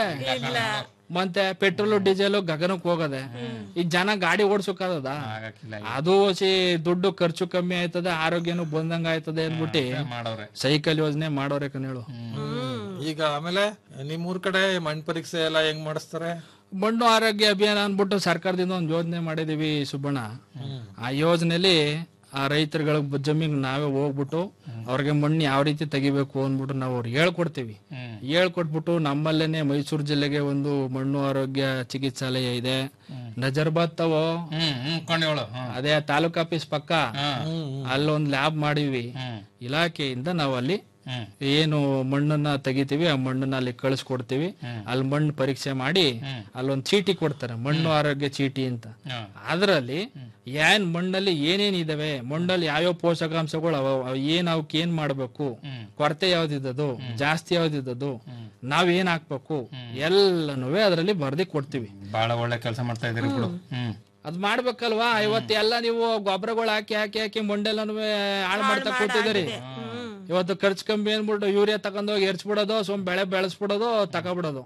ಮತ್ತೆ ಪೆಟ್ರೋಲ್ ಡೀಸೆಲ್ ಗಗನಕ್ಕೆ ಹೋಗದೆ ಈ ಜನ ಗಾಡಿ ಓಡ್ಸೋಕಾಗದ ಆಗಕ್ಕಿಲ್ಲ ಅದು ಹೊಸಿ ದುಡ್ಡು ಖರ್ಚು ಕಮ್ಮಿ ಆಯ್ತದೆ ಆರೋಗ್ಯನು ಬಂದಂಗ ಆಯ್ತದೆ ಅನ್ಬಿಟ್ಟು ಮಾಡೋರೆ ಸೈಕಲ್ ಯೋಜನೆ ಮಾಡೋರೆ ಕಣೇಳು ಈಗ ಆಮೇಲೆ ನಿಮ್ಮೂರ್ ಕಡೆ ಮಣ್ಣು ಪರೀಕ್ಷೆ ಎಲ್ಲ ಹೆಂಗ್ ಮಾಡಿಸ್ತಾರೆ ಮಣ್ಣು ಆರೋಗ್ಯ ಅಭಿಯಾನ ಅನ್ಬಿಟ್ಟು ಸರ್ಕಾರದಿಂದ ಒಂದು ಯೋಜನೆ ಮಾಡಿದೀವಿ ಸುಬ್ಬಣ್ಣ ಆ ಯೋಜನೆಯಲ್ಲಿ ಆ ರೈತರುಗಳ ಜಮೀನ್ ನಾವೇ ಹೋಗ್ಬಿಟ್ಟು ಅವ್ರಿಗೆ ಮಣ್ಣು ಯಾವ ರೀತಿ ತೆಗಿಬೇಕು ಅಂದ್ಬಿಟ್ಟು ನಾವು ಅವ್ರಿಗೆ ಹೇಳ್ಕೊಡ್ತೀವಿ ಹೇಳ್ಕೊಟ್ಬಿಟ್ಟು ನಮ್ಮಲ್ಲೇನೆ ಮೈಸೂರು ಜಿಲ್ಲೆಗೆ ಒಂದು ಮಣ್ಣು ಆರೋಗ್ಯ ಚಿಕಿತ್ಸಾಲಯ ಇದೆ ನಜರ್ಬಾದ್ ತವೋ ಹ್ಮ್ ಹ್ಮ್ ಕೊಂಡೇಳು ಹ್ಮ್ ಅದೇ ತಾಲೂಕ್ ಆಫೀಸ್ ಪಕ್ಕ ಅಲ್ಲೊಂದ್ ಲ್ಯಾಬ್ ಮಾಡಿವಿ ಇಲಾಖೆಯಿಂದ ನಾವು ಅಲ್ಲಿ ಹ್ಮ್. ಏನು ಮಣ್ಣನ್ನ ತೆಗಿತೀವಿ ಆ ಮಣ್ಣನ್ನ ಅಲ್ಲಿ ಕಳಿಸ್ಕೊಡ್ತೀವಿ ಅಲ್ಲಿ ಮಣ್ಣು ಪರೀಕ್ಷೆ ಮಾಡಿ ಅಲ್ಲೊಂದ್ ಚೀಟಿ ಕೊಡ್ತಾರೆ ಮಣ್ಣು ಆರೋಗ್ಯ ಚೀಟಿ ಅಂತ ಹ್ಮ್. ಅದರಲ್ಲಿ ಏನ್ ಮಣ್ಣಲ್ಲಿ ಏನೇನ್ ಇದಾವೆ ಮಣ್ಣಲ್ಲಿ ಯಾವ್ಯಾವ ಪೋಷಕಾಂಶಗಳು ಅವ ಅವ್ ಏನ್ ಅವಕ್ಕೆ ಏನ್ ಮಾಡ್ಬೇಕು ಕೊರತೆ ಯಾವ್ದಿದ್ದದು ಜಾಸ್ತಿ ಯಾವ್ದಿದ್ದದು ನಾವ್ ಏನ್ ಹಾಕ್ಬೇಕು ಎಲ್ಲನೂ ಅದರಲ್ಲಿ ಬರ್ದಿ ಕೊಡ್ತೀವಿ ಬಹಳ ಒಳ್ಳೆ ಕೆಲಸ ಮಾಡ್ತಾ ಇದ್ದೀರಿ ಬಿಡು ಹ್ಮ್ ಅದ್ ಮಾಡ್ಬೇಕಲ್ವಾ ಇವತ್ತು ಎಲ್ಲ ನೀವು ಗೊಬ್ಬರಗಳು ಹಾಕಿ ಹಾಕಿ ಹಾಕಿ ಮೊಂಡೆಲ್ಲನೂ ಹಾಳು ಮಾಡ್ತಾ ಕೂತಿದ್ದೀರಿ ಇವತ್ತು ಖರ್ಚು ಕಮ್ಮಿ ಅನ್ಬಿಟ್ಟು ಯೂರಿಯಾ ತಗೊಂಡೋಗಿ ಎರ್ಚ್ಬಿಡೋದು ಸುಮ್ ಬೆಳೆ ಬೆಳೆಸ್ಬಿಡೋದು ತಗೊಬಿಡೋದು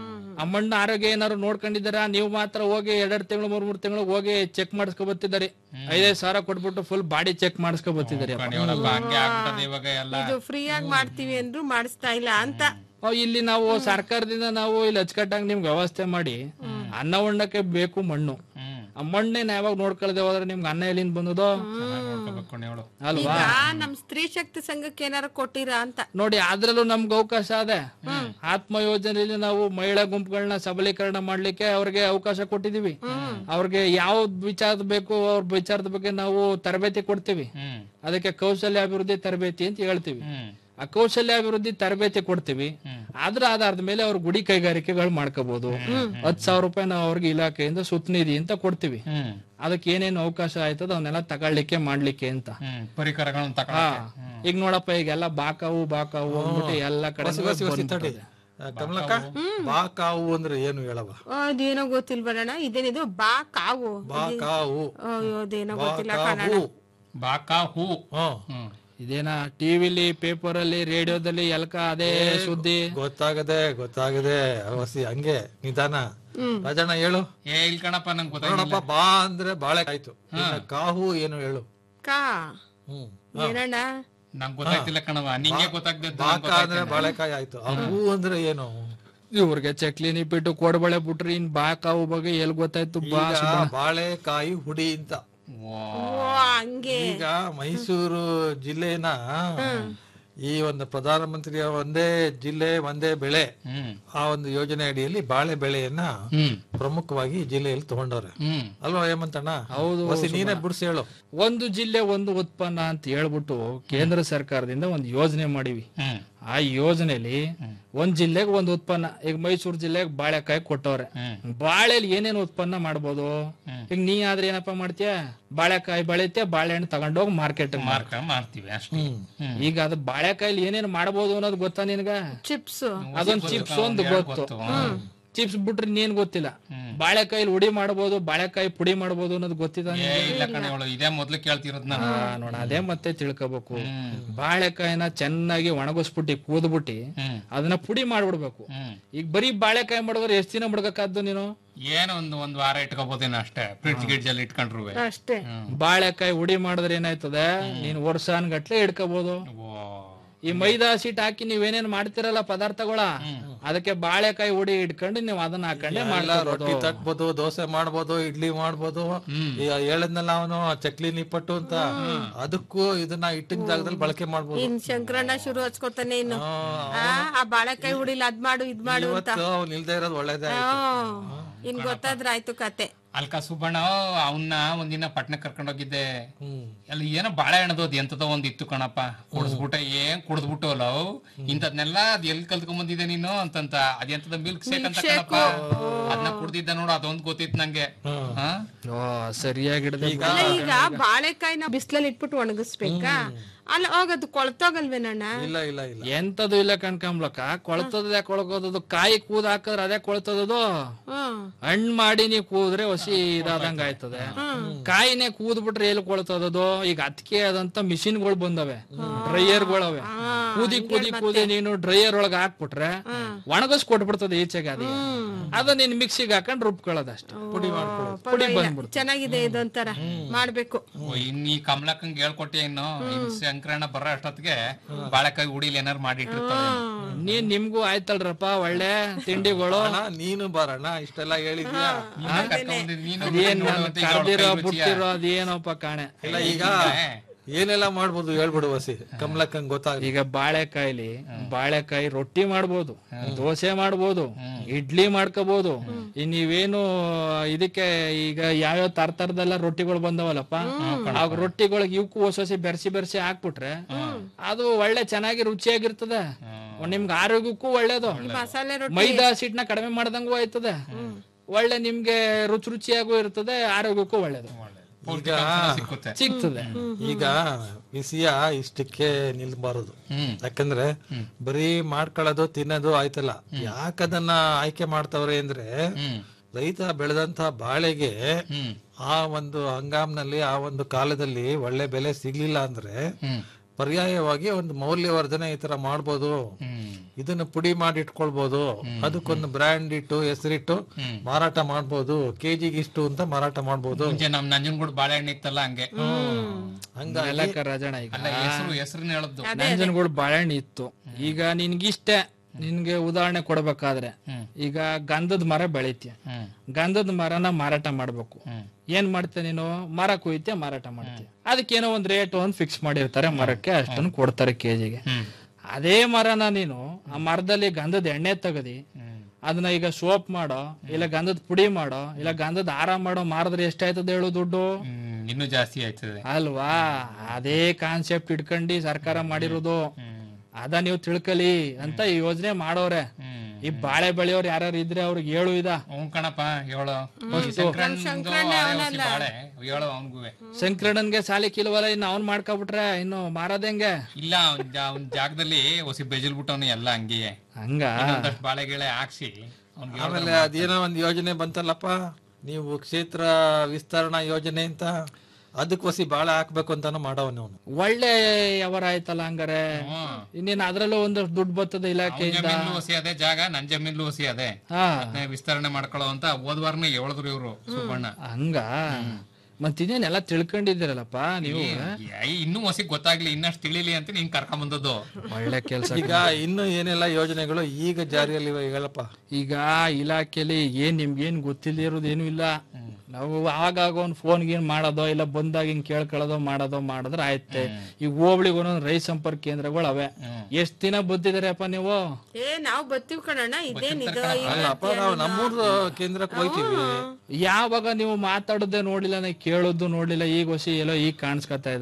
ಆ ಮಣ್ಣು ಆರೋಗ್ಯ ಏನಾರು ನೋಡ್ಕೊಂಡಿದ್ದೀರಾ ನೀವು ಮಾತ್ರ ಹೋಗಿ ಎರಡೆರಡು ತಿಂಗಳು ಮೂರ್ ಮೂರ್ ತಿಂಗಳು ಹೋಗಿ ಚೆಕ್ ಮಾಡಿಸ್ಕೊ ಬರ್ತಿದ್ದಾರೆ ಐದೈದು ಸಾವಿರ ಕೊಟ್ಬಿಟ್ಟು ಫುಲ್ ಬಾಡಿ ಚೆಕ್ ಮಾಡಿಸ್ಕೊ ಬರ್ತಿದ್ದಾರೆ ಕಣಿಯೊಳಪ್ಪ ಹಂಗೆ ಆಗ್ಬಿಟ್ಟದೆ ಇವಾಗ ಎಲ್ಲ ಇದು ಫ್ರೀ ಆಗಿ ಮಾಡ್ತೀವಿ ಅಂದ್ರು ಮಾಡಿಸ್ತಾ ಇಲ್ಲ ಅಂತ ಇಲ್ಲಿ ನಾವು ಸರ್ಕಾರದಿಂದ ನಾವು ಇಲ್ಲಿ ಅಚ್ಚುಕಟ್ಟಾಗಿ ನಿಮ್ಗೆ ವ್ಯವಸ್ಥೆ ಮಾಡಿ ಅನ್ನ ಉಣ್ಣಕ್ಕೆ ಬೇಕು ಮಣ್ಣು ಆ ಮಣ್ಣೇನ ಯಾವಾಗ ನೋಡ್ಕೊಳ್ದೆ ಹೋದ್ರೆ ನಿಮ್ಗೆ ಅನ್ನ ಎಲ್ಲಿಂದ ಬಂದದೋ ನೋಡ್ಕೋಬೇಕು ಕಣಿಯೋಳು ಅಲ್ವಾ ಈಗ ನಮ್ ಸ್ತ್ರೀ ಶಕ್ತಿ ಸಂಘಕ್ಕೆ ಏನಾರ ಕೊಟ್ಟಿರಾ ಅಂತ ನೋಡಿ ಅದ್ರಲ್ಲೂ ನಮ್ಗೆ ಅವಕಾಶ ಅದೆ ಆತ್ಮ ಯೋಜನೆಯಲ್ಲಿ ನಾವು ಮಹಿಳಾ ಗುಂಪುಗಳನ್ನ ಸಬಲೀಕರಣ ಮಾಡ್ಲಿಕ್ಕೆ ಅವ್ರಿಗೆ ಅವಕಾಶ ಕೊಟ್ಟಿದೀವಿ ಅವ್ರಿಗೆ ಯಾವ ವಿಚಾರದ ಬೇಕು ಅವ್ರ ವಿಚಾರದ ಬಗ್ಗೆ ನಾವು ತರಬೇತಿ ಕೊಡ್ತೀವಿ ಹ್ಮ್ ಅದಕ್ಕೆ ಕೌಶಲ್ಯ ಅಭಿವೃದ್ಧಿ ತರಬೇತಿ ಅಂತ ಹೇಳ್ತೀವಿ ಆ ಕೌಶಲ್ಯ ಅಭಿವೃದ್ಧಿ ತರಬೇತಿ ಕೊಡ್ತೀವಿ ಅದ್ರ ಆಧಾರದ ಮೇಲೆ ಅವ್ರ ಗುಡಿ ಕೈಗಾರಿಕೆಗಳು ಮಾಡ್ಕೋಬಹುದು ಹತ್ ಸಾವಿರ ರೂಪಾಯಿ ನಾವು ಅವ್ರಿಗೆ ಇಲಾಖೆಯಿಂದ ಸುತ್ತನಿಧಿ ಅಂತ ಕೊಡ್ತೀವಿ ಹ್ಮ್ ಅದಕ್ಕೆ ಏನೇನು ಅವಕಾಶ ಆಯ್ತದ ಅವನ್ನೆಲ್ಲ ತಗೊಳ್ಳಿಕ್ಕೆ ಮಾಡ್ಲಿಕ್ಕೆ ಅಂತ ಹ್ಮ್ ಪರಿಕರಗಳನ್ನ ಹಾ ತಗೊಂಡು ಈಗ ನೋಡಪ್ಪ ಈಗೆಲ್ಲ ಬಾಕಾವು ಬಾಕಾವು ಅಂದ್ಬಿಟ್ಟು ಎಲ್ಲ ಕಡೆ ಹೊಸಿ ಹೊಸಿ ಹೊಸಿ ತಡಿ ಆ, ಕಮಲಕ್ಕ ಬಾ ಕಾವು ಅಂದ್ರೆ ಏನು ಹೇಳವ ಅದೇನೋ ಗೊತ್ತಿಲ್ಲ ಬರೋಣ ಇದೇನಿದು ಬಾ ಕಾವು ಬಾ ಕಾವು ಅಯ್ಯೋ ಅದೇನೋ ಬಾ ಗೊತ್ತಿಲ್ಲ ಕಾವು ಕನ್ನಡ ಬಾಕಾ ಹೂ ಹ್ಮ್ ಹ್ಮ್ ಇದೇನ ಟಿವಿಲಿ ಪೇಪರ್ ಅಲ್ಲಿ ರೇಡಿಯೋದಲ್ಲಿ ಎಲ್ಕ ಅದೇ ಸುದ್ದಿ ಗೊತ್ತಾಗದೆ ಗೊತ್ತಾಗದೆ ಹೊಸಿ ಹಂಗೆ ನಿಧಾನ ರಾಜಣ್ಣ ಹೇಳು ಏ ಇಲ್ ಕಣಪ್ಪ ನಂಗೆ ಗೊತ್ತಾಗಿಲ್ಲ ನೋಡಪ್ಪ ಬಾ ಅಂದ್ರೆ ಬಾಳೆ ಆಯ್ತು ಇನ್ನ ಕಾಹು ಏನು ಹೇಳು ಕಾ ಹ್ಮ್ ಏನಣ್ಣ ನಂಗೆ ಗೊತ್ತಾಗ್ತಿಲ್ಲ ಕಣವ ನಿಂಗೆ ಗೊತ್ತಾಗ್ದದ್ದು ಬಾಕ ಅಂದ್ರೆ ಬಾಳೆಕಾಯಿ ಆಯ್ತು ಆ ಹೂ ಅಂದ್ರೆ ಏನು ಇವ್ರಿಗೆ ಚಕ್ಲಿ ನಿಪ್ಪಿಟ್ಟು ಕೊಡಬಳೆ ಬಿಟ್ರಿ ಇನ್ ಬಾಕಾವು ಬಗ್ಗೆ ಎಲ್ ಗೊತ್ತಾಯ್ತು ಬಾ ಈಗ ಬಾಳೆಕಾಯಿ ಹುಡಿ ಅಂತ ಓ ಹಂಗೆ ಈಗ ಮೈಸೂರು ಜಿಲ್ಲೆನ ಈ ಒಂದು ಪ್ರಧಾನಮಂತ್ರಿಯ ಒಂದೇ ಜಿಲ್ಲೆ ಒಂದೇ ಬೆಳೆ ಹ್ಮ್ ಆ ಒಂದು ಯೋಜನೆ ಅಡಿಯಲ್ಲಿ ಬಾಳೆ ಬೆಳೆಯನ್ನ ಹ್ಮ್ ಪ್ರಮುಖವಾಗಿ ಈ ಜಿಲ್ಲೆಯಲ್ಲಿ ತಗೊಂಡವ್ರೆ ಹ್ಮ್ ಅಲ್ವಾ ಹೇಮಂತಣ್ಣ ಹೌದು, ಹೊಸಿ ನೀನೇ ಬಿಡಿಸಿ ಹೇಳು ಒಂದು ಜಿಲ್ಲೆ ಒಂದು ಉತ್ಪನ್ನ ಅಂತ ಹೇಳ್ಬಿಟ್ಟು ಕೇಂದ್ರ ಸರ್ಕಾರದಿಂದ ಒಂದು ಯೋಜನೆ ಮಾಡಿವಿ ಹ್ಮ್ ಆ ಯೋಜನೆಯಲ್ಲಿ ಒಂದ್ ಜಿಲ್ಲೆಗೆ ಒಂದ್ ಉತ್ಪನ್ನ ಈಗ ಮೈಸೂರು ಜಿಲ್ಲೆಗೆ ಬಾಳೆಕಾಯಿ ಕೊಟ್ಟವ್ರೆ ಬಾಳೆಲಿ ಏನೇನು ಉತ್ಪನ್ನ ಮಾಡ್ಬೋದು ಈಗ ನೀ ಆದ್ರೆ ಏನಪ್ಪಾ ಮಾಡ್ತೀಯ ಬಾಳೆಕಾಯಿ ಬೆಳಿತೀಯ ಬಾಳೆಹಣ್ಣು ತಗೊಂಡೋಗಿ ಮಾರ್ಕೆಟ್ ಮಾರ್ಕ ಮಾಡ್ತೀವಿ ಅಷ್ಟೇ ಹ್ಮ್. ಈಗ ಅದು ಬಾಳೆಕಾಯಿಲಿ ಏನೇನು ಮಾಡ್ಬೋದು ಅನ್ನೋದು ಗೊತ್ತಾ ನಿನ್ಗ ಚಿಪ್ಸ್ ಅದೊಂದ್ ಚಿಪ್ಸ್ ಒಂದು ಗೊತ್ತು ಚಿಪ್ಸ್ ಬಿಟ್ರೆ ನೀನ್ ಗೊತ್ತಿಲ್ಲ ಬಾಳೆಕಾಯಿಲಿ ಹುಡಿ ಮಾಡ್ಬೋದು ಬಾಳೆಕಾಯಿ ಪುಡಿ ಮಾಡ್ಬೋದು ಅನ್ನೋದು ಗೊತ್ತಿದ ಏ ಇಲ್ಲ ಕಣೆ ಅವಳು ಇದೇ ಮೊದ್ಲು ಕೇಳ್ತಿರೋದ್ ನಾನು ನೋಡ ಅದೇ ಮತ್ತೆ ತಿಳ್ಕೊಬೇಕು ಬಾಳೆಕಾಯಿನ ಚೆನ್ನಾಗಿ ಒಣಗಿಸ್ಬಿಟ್ಟು ಕೂದ್ಬಿಟ್ಟು ಅದನ್ನ ಪುಡಿ ಮಾಡ್ಬಿಡ್ಬೇಕು ಈಗ ಬರೀ ಬಾಳೆಕಾಯಿ ಮಾಡಿದ್ರೆ ಎಷ್ಟ್ ದಿನ ಮುಡ್ಬೇಕಾದ್ದು ನೀನು ಏನೋ ಒಂದು ಒಂದ್ ವಾರ ಇಟ್ಕೋಬೋದೇನೋ ಅಷ್ಟೇ ಫ್ರಿಡ್ಜ್ ಗಿಡ್ಜ್ ಅಲ್ಲಿ ಇಟ್ಕೊಂಡ್ರು ಅಷ್ಟೇ ಬಾಳೆಕಾಯಿ ಹುಡಿ ಮಾಡಿದ್ರೆ ಏನಾಯ್ತದೆ ನೀನ್ ವರ್ಷಾನ್ ಗಟ್ಲೆ ಇಡ್ಕೋಬಹುದು ಈ ಮೈದಾ ಸೀಟ್ ಹಾಕಿ ನೀವೇನೇನ್ ಮಾಡ್ತಿರಲ್ಲ ಪದಾರ್ಥಗಳ ಅದಕ್ಕೆ ಬಾಳೆಕಾಯಿ ಹುಡಿ ಇಟ್ಕೊಂಡು ನೀವು ಅದನ್ನ ಹಾಕೊಂಡೆ ಎಲ್ಲ ಮಾಡ್ಕೋಬಹುದು ರೊಟ್ಟಿ ತಟ್ಬೋದು ದೋಸೆ ಮಾಡ್ಬೋದು ಇಡ್ಲಿ ಮಾಡ್ಬೋದು ಈಗ ಹೇಳದ್ನಲ್ಲ ಅವನು ಚಕ್ಲಿ ನಿಪ್ಪಟ್ಟು ಅಂತ ಅದಕ್ಕೂ ಇದನ್ನ ಇಟ್ಟಿನ ಜಾಗದಲ್ಲಿ ಬಳಕೆ ಮಾಡ್ಬೋದು ಇನ್ ಶಂಕರಣ್ಣ ಶುರು ಹಚ್ಕೋತಾನೆ ಇನ್ನು ಆ, ಆ ಬಾಳೆಕಾಯಿ ಹುಡಿಲ್ ಅದ್ ಮಾಡು ಇದ್ ಮಾಡು ಅಂತ ಇವತ್ತು ಅವ್ನು ಇಲ್ದೇ ಇರೋದು ಒಳ್ಳೇದೇ ಆ, ಇನ್ ಗೊತ್ತಾದ್ರ ಆಯ್ತು ಕತೆ ಅಲ್ಕ ಸುಬ್ಬಣ್ಣ ಅವನ್ನ ಒಂದಿನ ಪಟ್ನಕ್ ಕರ್ಕೊಂಡ್ ಹೋಗಿದ್ದೆ ಅಲ್ಲಿ ಏನೋ ಬಾಳೆಹಣ್ಣದು ಅದ್ ಎಂತದೋ ಒಂದ್ ಇತ್ತು ಕಣಪ್ಪ ಕುಡಿಸ್ಬಿಟ್ಟೆ ಏನ್ ಕುಡಿದ್ಬಿಟ್ಟು ಅಲ್ಲ ಅವು. ಇಂಥದ್ನೆಲ್ಲ ಅದ್ ಎಲ್ಲಿ ಕಲ್ತ್ಕೊಂಡ್ ಬಂದಿದೆ ನೀನು ಅಂತಂತ ಅದೆಂತದ ಮಿಲ್ಕ್ ಶೇಕ್ ಅಂತ ಕಣಪ್ಪ ಅದನ್ನ ಕುಡ್ದಿದ್ದ ನೋಡು ಅದೊಂದ್ ಗೊತ್ತಿತ್ತು ನಂಗೆ ಹಾ ಓ ಸರಿಯಾಗಿ ಹಿಡ್ದೆ ಅಲ್ಲ ಈಗ ಬಾಳೆಕಾಯಿನ ಬಿಸ್ಲಲ್ಲಿ ಇಟ್ಬಿಟ್ಟು ಒಣಗಿಸ್ಬೇಕಾ ಅಲ್ಲ ಹೋಗದು ಕೊಳ್ತೋಗಲ್ವೇನಣ್ಣ ಇಲ್ಲ ಇಲ್ಲ ಇಲ್ಲ ಎಂತದು ಇಲ್ಲ ಕಣ್ಕಂಬ್ಲಕ್ಕ ಕೊಳ್ತದ ಯಾಕೆ ಕೊಳ್ಕೋದದು ಕಾಯಿ ಕೂದ್ ಹಾಕಿದ್ರೆ ಅದೇ ಕೊಳ್ತದದು ಹ್ಮ್ ಹಣ್ಣ್ ಮಾಡಿ ನೀ ಕೂದ್ರೆ ಹಸಿ ಇದಾದಂಗ ಆಯ್ತದೆ ಕಾಯಿನೇ ಕೂದ್ ಬಿಟ್ರೆ ಎಲ್ಲಿ ಕೊಳ್ತದದು ಈಗ ಅದಕ್ಕೆ ಆದಂತ ಮಿಷಿನ್ಗಳು ಬಂದವೆ ಡ್ರೈಯರ್ಗಳವೆ ಕೂದಿ ಕೂದಿ ಕೂದಿ ನೀನು ಡ್ರೈಯರ್ ಒಳಗ ಹಾಕ್ಬಿಟ್ರೆ ಒಣಗಸ್ ಕೊಟ್ಬಿಡ್ತದೆ ಈಚೆಗೆ ಅದೇ ಅದ ನೀನ್ ಮಿಕ್ಸಿಗೆ ಹಾಕೊಂಡ್ ರುಬ್ಕೊಳ್ಳೋದಷ್ಟೇ ಪುಡಿ ಮಾಡ್ಕೊಳ್ಳೋದು ಪುಡಿ ಬಂದ್ಬಿಡ್ತದೆ ಚೆನ್ನಾಗಿದೆ ಇದೊಂಥರ ಮಾಡ್ಬೇಕು ಓ, ಇನ್ ಈ ಕಮಲಕ್ಕಂಗ್ ಹೇಳ್ಕೊಟ್ಟೆ ಇನ್ನು ಇನ್ ಶಂಕರಣ್ಣ ಬರೋ ಅಷ್ಟೊತ್ತಿಗೆ ಬಾಳೆಕಾಯಿ ಉಡಿಲಿ ಏನಾರು ಮಾಡಿಟ್ಟಿರ್ತಾರೆ ನೀನ್ ನಿಮ್ಗೂ ಆಯ್ತಲ್ರಪ್ಪ ಒಳ್ಳೆ ತಿಂಡಿಗಳು ಅಣ್ಣ ನೀನು ಬರಣ್ಣ ಇಷ್ಟೆಲ್ಲ ಹೇಳಿದ್ಯಾ ನೀನು ಅದೇನ್ ನೋಡು ನನ್ ಅಂತ ಈಗ ಅವ್ಳ ಕರ್ದಿರೋ ಕೈ ರುಚಿಯ. ಬಿಟ್ಟಿರೋ ಅದೇನಪ್ಪ ಕಾಣೆ ಇಲ್ಲ ಈಗ ಏನೆಲ್ಲ ಮಾಡ್ಬೋದು ಹೇಳ್ಬಿಡು ವಸಿ ಕಮಲಕ್ಕಂಗ್ ಗೊತ್ತಾಗ ಈಗ ಬಾಳೆಕಾಯಿಲಿ ಬಾಳೆಕಾಯಿ ರೊಟ್ಟಿ ಮಾಡ್ಬೋದು ದೋಸೆ ಮಾಡ್ಬೋದು ಇಡ್ಲಿ ಮಾಡ್ಕೋಬಹುದು ಇನ್ ನೀವೇನು ಇದಕ್ಕೆ ಈಗ ಯಾವ್ಯಾವ ತರ ತರದೆಲ್ಲ ರೊಟ್ಟಿಗಳು ಬಂದವಲ್ಲಪ್ಪ ಆ ರೊಟ್ಟಿಗಳಿಗೆ ಇವಕ್ಕೂ ಹೊಸ ಹೊಸ ಬೆರ್ಸಿ ಬೆರ್ಸಿ ಹಾಕ್ಬಿಟ್ರೆ ಅದು ಒಳ್ಳೆ ಚೆನ್ನಾಗಿ ರುಚಿಯಾಗಿರ್ತದೆ ನಿಮ್ಗೆ ಆರೋಗ್ಯಕ್ಕೂ ಒಳ್ಳೇದು ಮಸಾಲೆ ರೊಟ್ಟಿ ಮೈದಾ ಸಿಟ್ನ ಕಡಿಮೆ ಮಾಡ್ದಂಗೂ ಆಯ್ತದೆ ಒಳ್ಳೆ ನಿಮ್ಗೆ ರುಚಿ ರುಚಿಯಾಗೂ ಇರ್ತದೆ ಆರೋಗ್ಯಕ್ಕೂ ಒಳ್ಳೇದು ಈಗ ಸಿಕ್ಕುತ್ತೆ ಸಿಗ್ತದೆ ಈಗ ಬಿಸಿಯ ಇಷ್ಟಕ್ಕೆ ನಿಲ್ಬಾರದು ಯಾಕಂದ್ರೆ ಬರೀ ಮಾಡ್ಕೊಳ್ಳೋದು ತಿನ್ನೋದು ಆಯ್ತಲ್ಲ ಯಾಕದನ್ನ ಆಯ್ಕೆ ಮಾಡ್ತವ್ರೆ ಅಂದ್ರೆ ರೈತ ಬೆಳೆದಂತ ಬಾಳೆಗೆ ಆ ಒಂದು ಹಂಗಾಮ್ನಲ್ಲಿ ಆ ಒಂದು ಕಾಲದಲ್ಲಿ ಒಳ್ಳೆ ಬೆಲೆ ಸಿಗ್ಲಿಲ್ಲ ಅಂದ್ರೆ ಪರ್ಯಾಯವಾಗಿ ಒಂದು ಮೌಲ್ಯವರ್ಧನೆ ಈ ತರ ಮಾಡ್ಬೋದು ಇದನ್ನ ಪುಡಿ ಮಾಡಿ ಇಟ್ಕೊಳ್ಬಹುದು ಅದಕ್ಕೊಂದು ಬ್ರ್ಯಾಂಡ್ ಇಟ್ಟು ಹೆಸರಿಟ್ಟು ಮಾರಾಟ ಮಾಡ್ಬೋದು ಕೆಜಿಗೆ ಇಷ್ಟು ಅಂತ ಮಾರಾಟ ಮಾಡ್ಬೋದು ಮುಂಚೆ ನಮ್ ನಂಜನಗೂಡ್ ಬಾಳೆಹಣ್ಣು ಇತ್ತಲ್ಲ ಹಂಗೆ ಹಂಗಾಗಿ ಎಲ್ಲಕ್ಕ ರಾಜಣ್ಣ ಈಗ ಅಲ್ಲ ಹೆಸರು ಹೆಸರನ್ನ ಹೇಳದ್ದು ನಂಜನಗೂಡು ಬಾಳೆಹಣ್ಣು ಇತ್ತು ಈಗ ನಿನ್ಗಿಷ್ಟೇ ನಿನ್ಗೆ ಉದಾಹರಣೆ ಕೊಡ್ಬೇಕಾದ್ರೆ ಈಗ ಗಂಧದ ಮರ ಬೆಳಿತೀಯ ಗಂಧದ ಮರನ ಮಾರಾಟ ಮಾಡ್ಬೇಕು ಏನ್ ಮಾಡ್ತೀಯ ನೀನು ಮರ ಕುಯ್ತೀಯ ಮಾರಾಟ ಮಾಡ್ತೀಯ ಅದಕ್ಕೇನೋ ಒಂದ್ ರೇಟ್ ಒಂದ್ ಫಿಕ್ಸ್ ಮಾಡಿರ್ತಾರೆ ಮರಕ್ಕೆ ಅಷ್ಟನ್ನು ಕೊಡ್ತಾರೆ ಕೆಜಿಗೆ ಅದೇ ಮರನ ನೀನು ಆ ಮರದಲ್ಲಿ ಗಂಧದ ಎಣ್ಣೆ ತೆಗದಿ ಅದನ್ನ ಈಗ ಸೋಪ್ ಮಾಡೋ ಇಲ್ಲ ಗಂಧದ ಪುಡಿ ಮಾಡೋ ಇಲ್ಲ ಗಂಧದ ಹಾರ ಮಾಡೋ ಮಾರಿದ್ರೆ ಎಷ್ಟಾಯ್ತದ ಹೇಳು ದುಡ್ಡು ಹ್ಮ್, ಇನ್ನೂ ಜಾಸ್ತಿ ಆಯ್ತದೆ ಅಲ್ವಾ ಅದೇ ಕಾನ್ಸೆಪ್ಟ್ ಇಟ್ಕೊಂಡು ಸರ್ಕಾರ ಮಾಡಿರೋದು ಅದ ನೀವು ತಿಳ್ಕಲಿ ಅಂತ ಈ ಯೋಜನೆ ಮಾಡೋರೆ ಈ ಬಾಳೆ ಬೆಳೆಯೋರು ಯಾರ್ಯಾರು ಇದ್ರೆ ಅವ್ರಿಗೆ ಹೇಳು ಇದ ಹ್ಞೂ ಕಣಪ್ಪ ಹೇಳು ಈ ಸಂಕ್ರಾಂತಿಂದು ಆಳೆ ಹೊಸಿ ಬಾಳೆ ಹೇಳು ಅವನ್ಗುವೆ ಶಂಕರಣ್ಣನ್ಗೆ ಸಾಲಿ ಕಿಲ್ವಲ್ಲ ಇನ್ನು ಅವ್ನ್ ಮಾಡ್ಕೊಬಿಟ್ರೆ ಇನ್ನು ಮಾರೋದೆಂಗೆ ಇಲ್ಲ ಅವ್ನ್ ಜಾ- ಅವ್ನ್ ಜಾಗದಲ್ಲಿ ಹೊಸಿ ಬೆಜಲ್ ಬಿಟ್ಟವನು ಎಲ್ಲ ಹಂಗೆಯೇ ಹಂಗ ಇನ್ನೊಂದಷ್ಟು ಬಾಳೆ ಗಿಳೆ ಹಾಕ್ಸಿ ಅವ್ನ್ಗೆ ಆಮೇಲೆ ಅದೇನೋ ಒಂದು ಯೋಜನೆ ಬಂತಲ್ಲಪ್ಪ ನೀವು ಕ್ಷೇತ್ರ ವಿಸ್ತರಣಾ ಯೋಜನೆ ಅಂತ ಅದಕ್ಕೆ ವಸಿ ಬಾಳೆ ಹಾಕ್ಬೇಕು ಅಂತಾನು ಮಾಡವನು ಅವನು ಒಳ್ಳೆ ವ್ಯವಹಾರ ಆಯ್ತಲ್ಲ ಹಂಗಾರೆ ಇನ್ನೇನ್ ಅದ್ರಲ್ಲೂ ಒಂದಷ್ಟು ದುಡ್ಡು ಬರ್ತದೆ ಇಲಾಖೆಯಿಂದ ಜಮೀನು ಹೊಸಿ ಅದೇ ಜಾಗ ನನ್ ಜಮೀನು ಹೊಸಿ ಅದೇ ಹಾ ಅದ್ನೇ ವಿಸ್ತರಣೆ ಮಾಡ್ಕೊಳ್ಳೋ ಅಂತ ಹೋದ್ವಾರನೇ ಹೇಳಿದ್ರು ಇವ್ರು ಸುಬ್ಬಣ್ಣ ಹಂಗ ಮತ್ ಇನ್ನೇನೆಲ್ಲ ತಿಳ್ಕೊಂಡಿದ್ದೀರಲ್ಲಪ್ಪ ನೀವು ಏ, ಇನ್ನೂ ಹೊಸಿ ಗೊತ್ತಾಗ್ಲಿ ಇನ್ನಷ್ಟು ತಿಳಿಲಿ ಅಂತ ನೀನ್ ಕರ್ಕೊಂಡ್ ಬಂದದ್ದು ಒಳ್ಳೆ ಕೆಲ್ಸ ಈಗ ಇನ್ನು ಏನೆಲ್ಲ ಯೋಜನೆಗಳು ಈಗ ಜಾರಿಯಲ್ಲಿವೆ ಹೇಳಪ್ಪ ಈಗ ಇಲಾಖೆಲಿ ಏನ್ ನಿಮ್ಗೇನ್ ಗೊತ್ತಿಲ್ಲದಿರೋದು ಏನು ಇಲ್ಲ ನಾವು ಆಗಾಗ ಒಂದ್ ಫೋನ್ ಗೀನ್ ಮಾಡೋದೋ ಇಲ್ಲ ಬಂದಾಗ ಹಿಂಗ್ ಕೇಳ್ಕೊಳ್ಳೋದೋ ಮಾಡೋದೋ ಮಾಡಿದ್ರೆ ಆಯ್ತೆ ಈಗ ಹೋಬಳಿಗೆ ಒಂದೊಂದು ರೈತ ಸಂಪರ್ಕ ಕೇಂದ್ರಗಳು ಅವೆ ಎಷ್ಟ್ ದಿನ ಬದ್ದಿದಾರೆಪ್ಪ ನೀವು ಏ ನಾವ್ ಬತ್ತೀವಿ ಕಣಣ್ಣ ಇದೇನಿದು ಅಲ್ಲಪ್ಪ ನಾವು ನಮ್ಮೂರ್ದು ಕೇಂದ್ರಕ್ಕೆ ಹೋಯ್ತೀವಿ ಯಾವಾಗ ನೀವು ಮಾತಾಡೋದೇ ನೋಡಿಲ್ಲ ನಾ ಕೇಳೋದು ನೋಡ್ಲಿಲ್ಲ ಈಗ ಹೊಸಿ ಎಲ್ಲೋ ಈಗ ಕಾಣಿಸ್ಕೊತಾ ಇದಾರಿ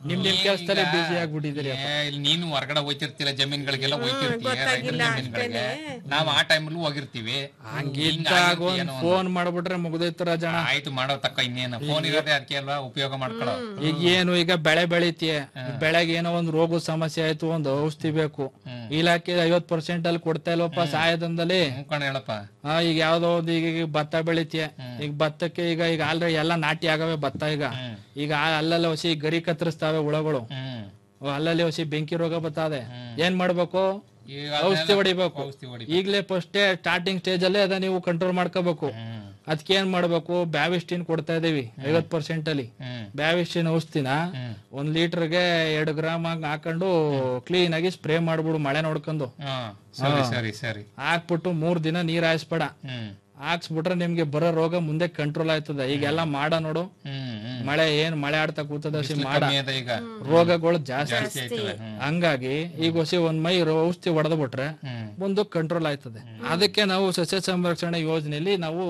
ನಿಮ್ ನಿಮ್ ಕೆಲ್ಸದಲ್ಲೇ ಬಿಸಿ ಆಗ್ಬಿಟ್ಟಿದ್ದೀರಿ ಏ, ಇಲ್ಲಿ ನೀನು ಹೊರಗಡೆ ಹೋಯ್ತಿರ್ತಿಲ್ಲ ಜಮೀನ್ಗಳಿಗೆಲ್ಲ ಹೋಯ್ತಿರ್ತೀಯ ರೈತರ ಜಮೀನ್ಗಳಿಗೆ ನಾವ್ ಆ ಟೈಮಲ್ಲೂ ಹೋಗಿರ್ತೀವಿ ಹಂಗಿದ್ದಾಗ ಒಂದ್ ಫೋನ್ ಮಾಡ್ಬಿಟ್ರೆ ಮುಗ್ದೈತರ ಜನ ಆಯ್ತು ಮಾಡೋ ತಕ್ಕ ಇನ್ನೇನು ಫೋನ್ ಇರೋದೇ ಅದಕ್ಕೆ ಅಲ್ವಾ ಉಪಯೋಗ ಮಾಡ್ಕೊಳ್ಳೋ ಈಗ ಏನು ಈಗ ಬೆಳೆ ಬೆಳಿತೀಯ ಬೆಳೆಗೆ ಏನೋ ಒಂದ್ ರೋಗದ ಸಮಸ್ಯೆ ಆಯ್ತು ಒಂದು ಔಷಧಿ ಬೇಕು ಇಲಾಖೆ ಐವತ್ ಪರ್ಸೆಂಟ್ ಅಲ್ಲಿ ಕೊಡ್ತಾ ಇಲ್ವಪ್ಪ ಸಹಾಯಧನದಲ್ಲಿ ಕಣ ಹೇಳಪ್ಪ ಆ, ಈಗ ಯಾವ್ದೋ ಒಂದು ಈಗ ಈಗ ಭತ್ತ ಬೆಳಿತೀಯ ಈಗ ಭತ್ತಕ್ಕೆ ಈಗ ಈಗ ಆಲ್ರೆಡಿ ಎಲ್ಲ ನಾಟಿ ಆಗವೆ ಭತ್ತ ಈಗ ಈಗ ಆ- ಅಲ್ಲಲ್ಲಿ ಹೊಸಿ ಗರಿ ಕತ್ತರಿಸ್ತಾವೆ ಹುಳಗಳು ಹ್ಮ್ ಓ, ಅಲ್ಲಲ್ಲಿ ಹೊಸಿ ಬೆಂಕಿ ರೋಗ ಬರ್ತದೆ ಏನ್ ಮಾಡ್ಬೇಕು ಈಗ ಔಷಧಿ ಹೊಡಿಬೇಕು ಔಷಧಿ ಹೊಡಿ ಈಗ್ಲೇ ಫಸ್ಟ್ ಸ್ಟಾರ್ಟಿಂಗ್ ಸ್ಟೇಜ್ ಅಲ್ಲೇ ಅದ ನೀವು ಕಂಟ್ರೋಲ್ ಮಾಡ್ಕೋಬೇಕು ಅದಕ್ಕೆ ಏನ್ ಮಾಡ್ಬೇಕು ಬ್ಯಾವಿಸ್ಟಿನ್ ಕೊಡ್ತಾ ಇದೀವಿ ಐವತ್ ಪರ್ಸೆಂಟ್ ಅಲ್ಲಿ ಹ್ಮ್. ಬ್ಯಾವಿಸ್ಟಿನ್ ಔಷಧಿನ ಒಂದ್ ಲೀಟರ್ಗೆ ಎರಡು ಗ್ರಾಮ್ ಹಂಗ್ ಹಾಕೊಂಡು ಕ್ಲೀನ್ ಆಗಿ ಸ್ಪ್ರೇ ಮಾಡ್ಬಿಡು ಮಳೆ ನೋಡ್ಕೊಂಡು ಹಾ ಸರಿ ಸರಿ ಸರಿ ಹಾಕ್ಬಿಟ್ಟು ಮೂರ್ ದಿನ ನೀರ್ ಹಾಯಿಸ್ಬೇಡ ಹ್ಮ್ ಹಾಕ್ಸ್ಬಿಟ್ರೆ ನಿಮ್ಗೆ ಬರೋ ರೋಗ ಮುಂದೆ ಕಂಟ್ರೋಲ್ ಆಯ್ತದ ಈಗೆಲ್ಲ ಮಾಡ ನೋಡು ಹ್ಮ್ ಹ್ಮ್ ಮಳೆ ಏನ್ ಮಳೆ ಆಡ್ತಾ ಕೂತದ ಹಸಿ ಮಾಡ ಕಮ್ಮಿ ಅದ ಈಗ ರೋಗಗಳು ಜಾಸ್ತಿ ಆಯ್ತದೆ ಹ್ಮ್ ಹಂಗಾಗಿ ಈಗ ಹೊಸಿ ಒಂದ್ ಮೈ ರೋ- ಔಷಧಿ ಹೊಡೆದ್ ಬಿಟ್ರೆ ಮುಂದಕ್ಕೆ ಕಂಟ್ರೋಲ್ ಆಯ್ತದೆ ಅದಕ್ಕೆ ನಾವು ಸಸ್ಯ ಸಂರಕ್ಷಣೆ ಯೋಜನೆಯಲ್ಲಿ ನಾವು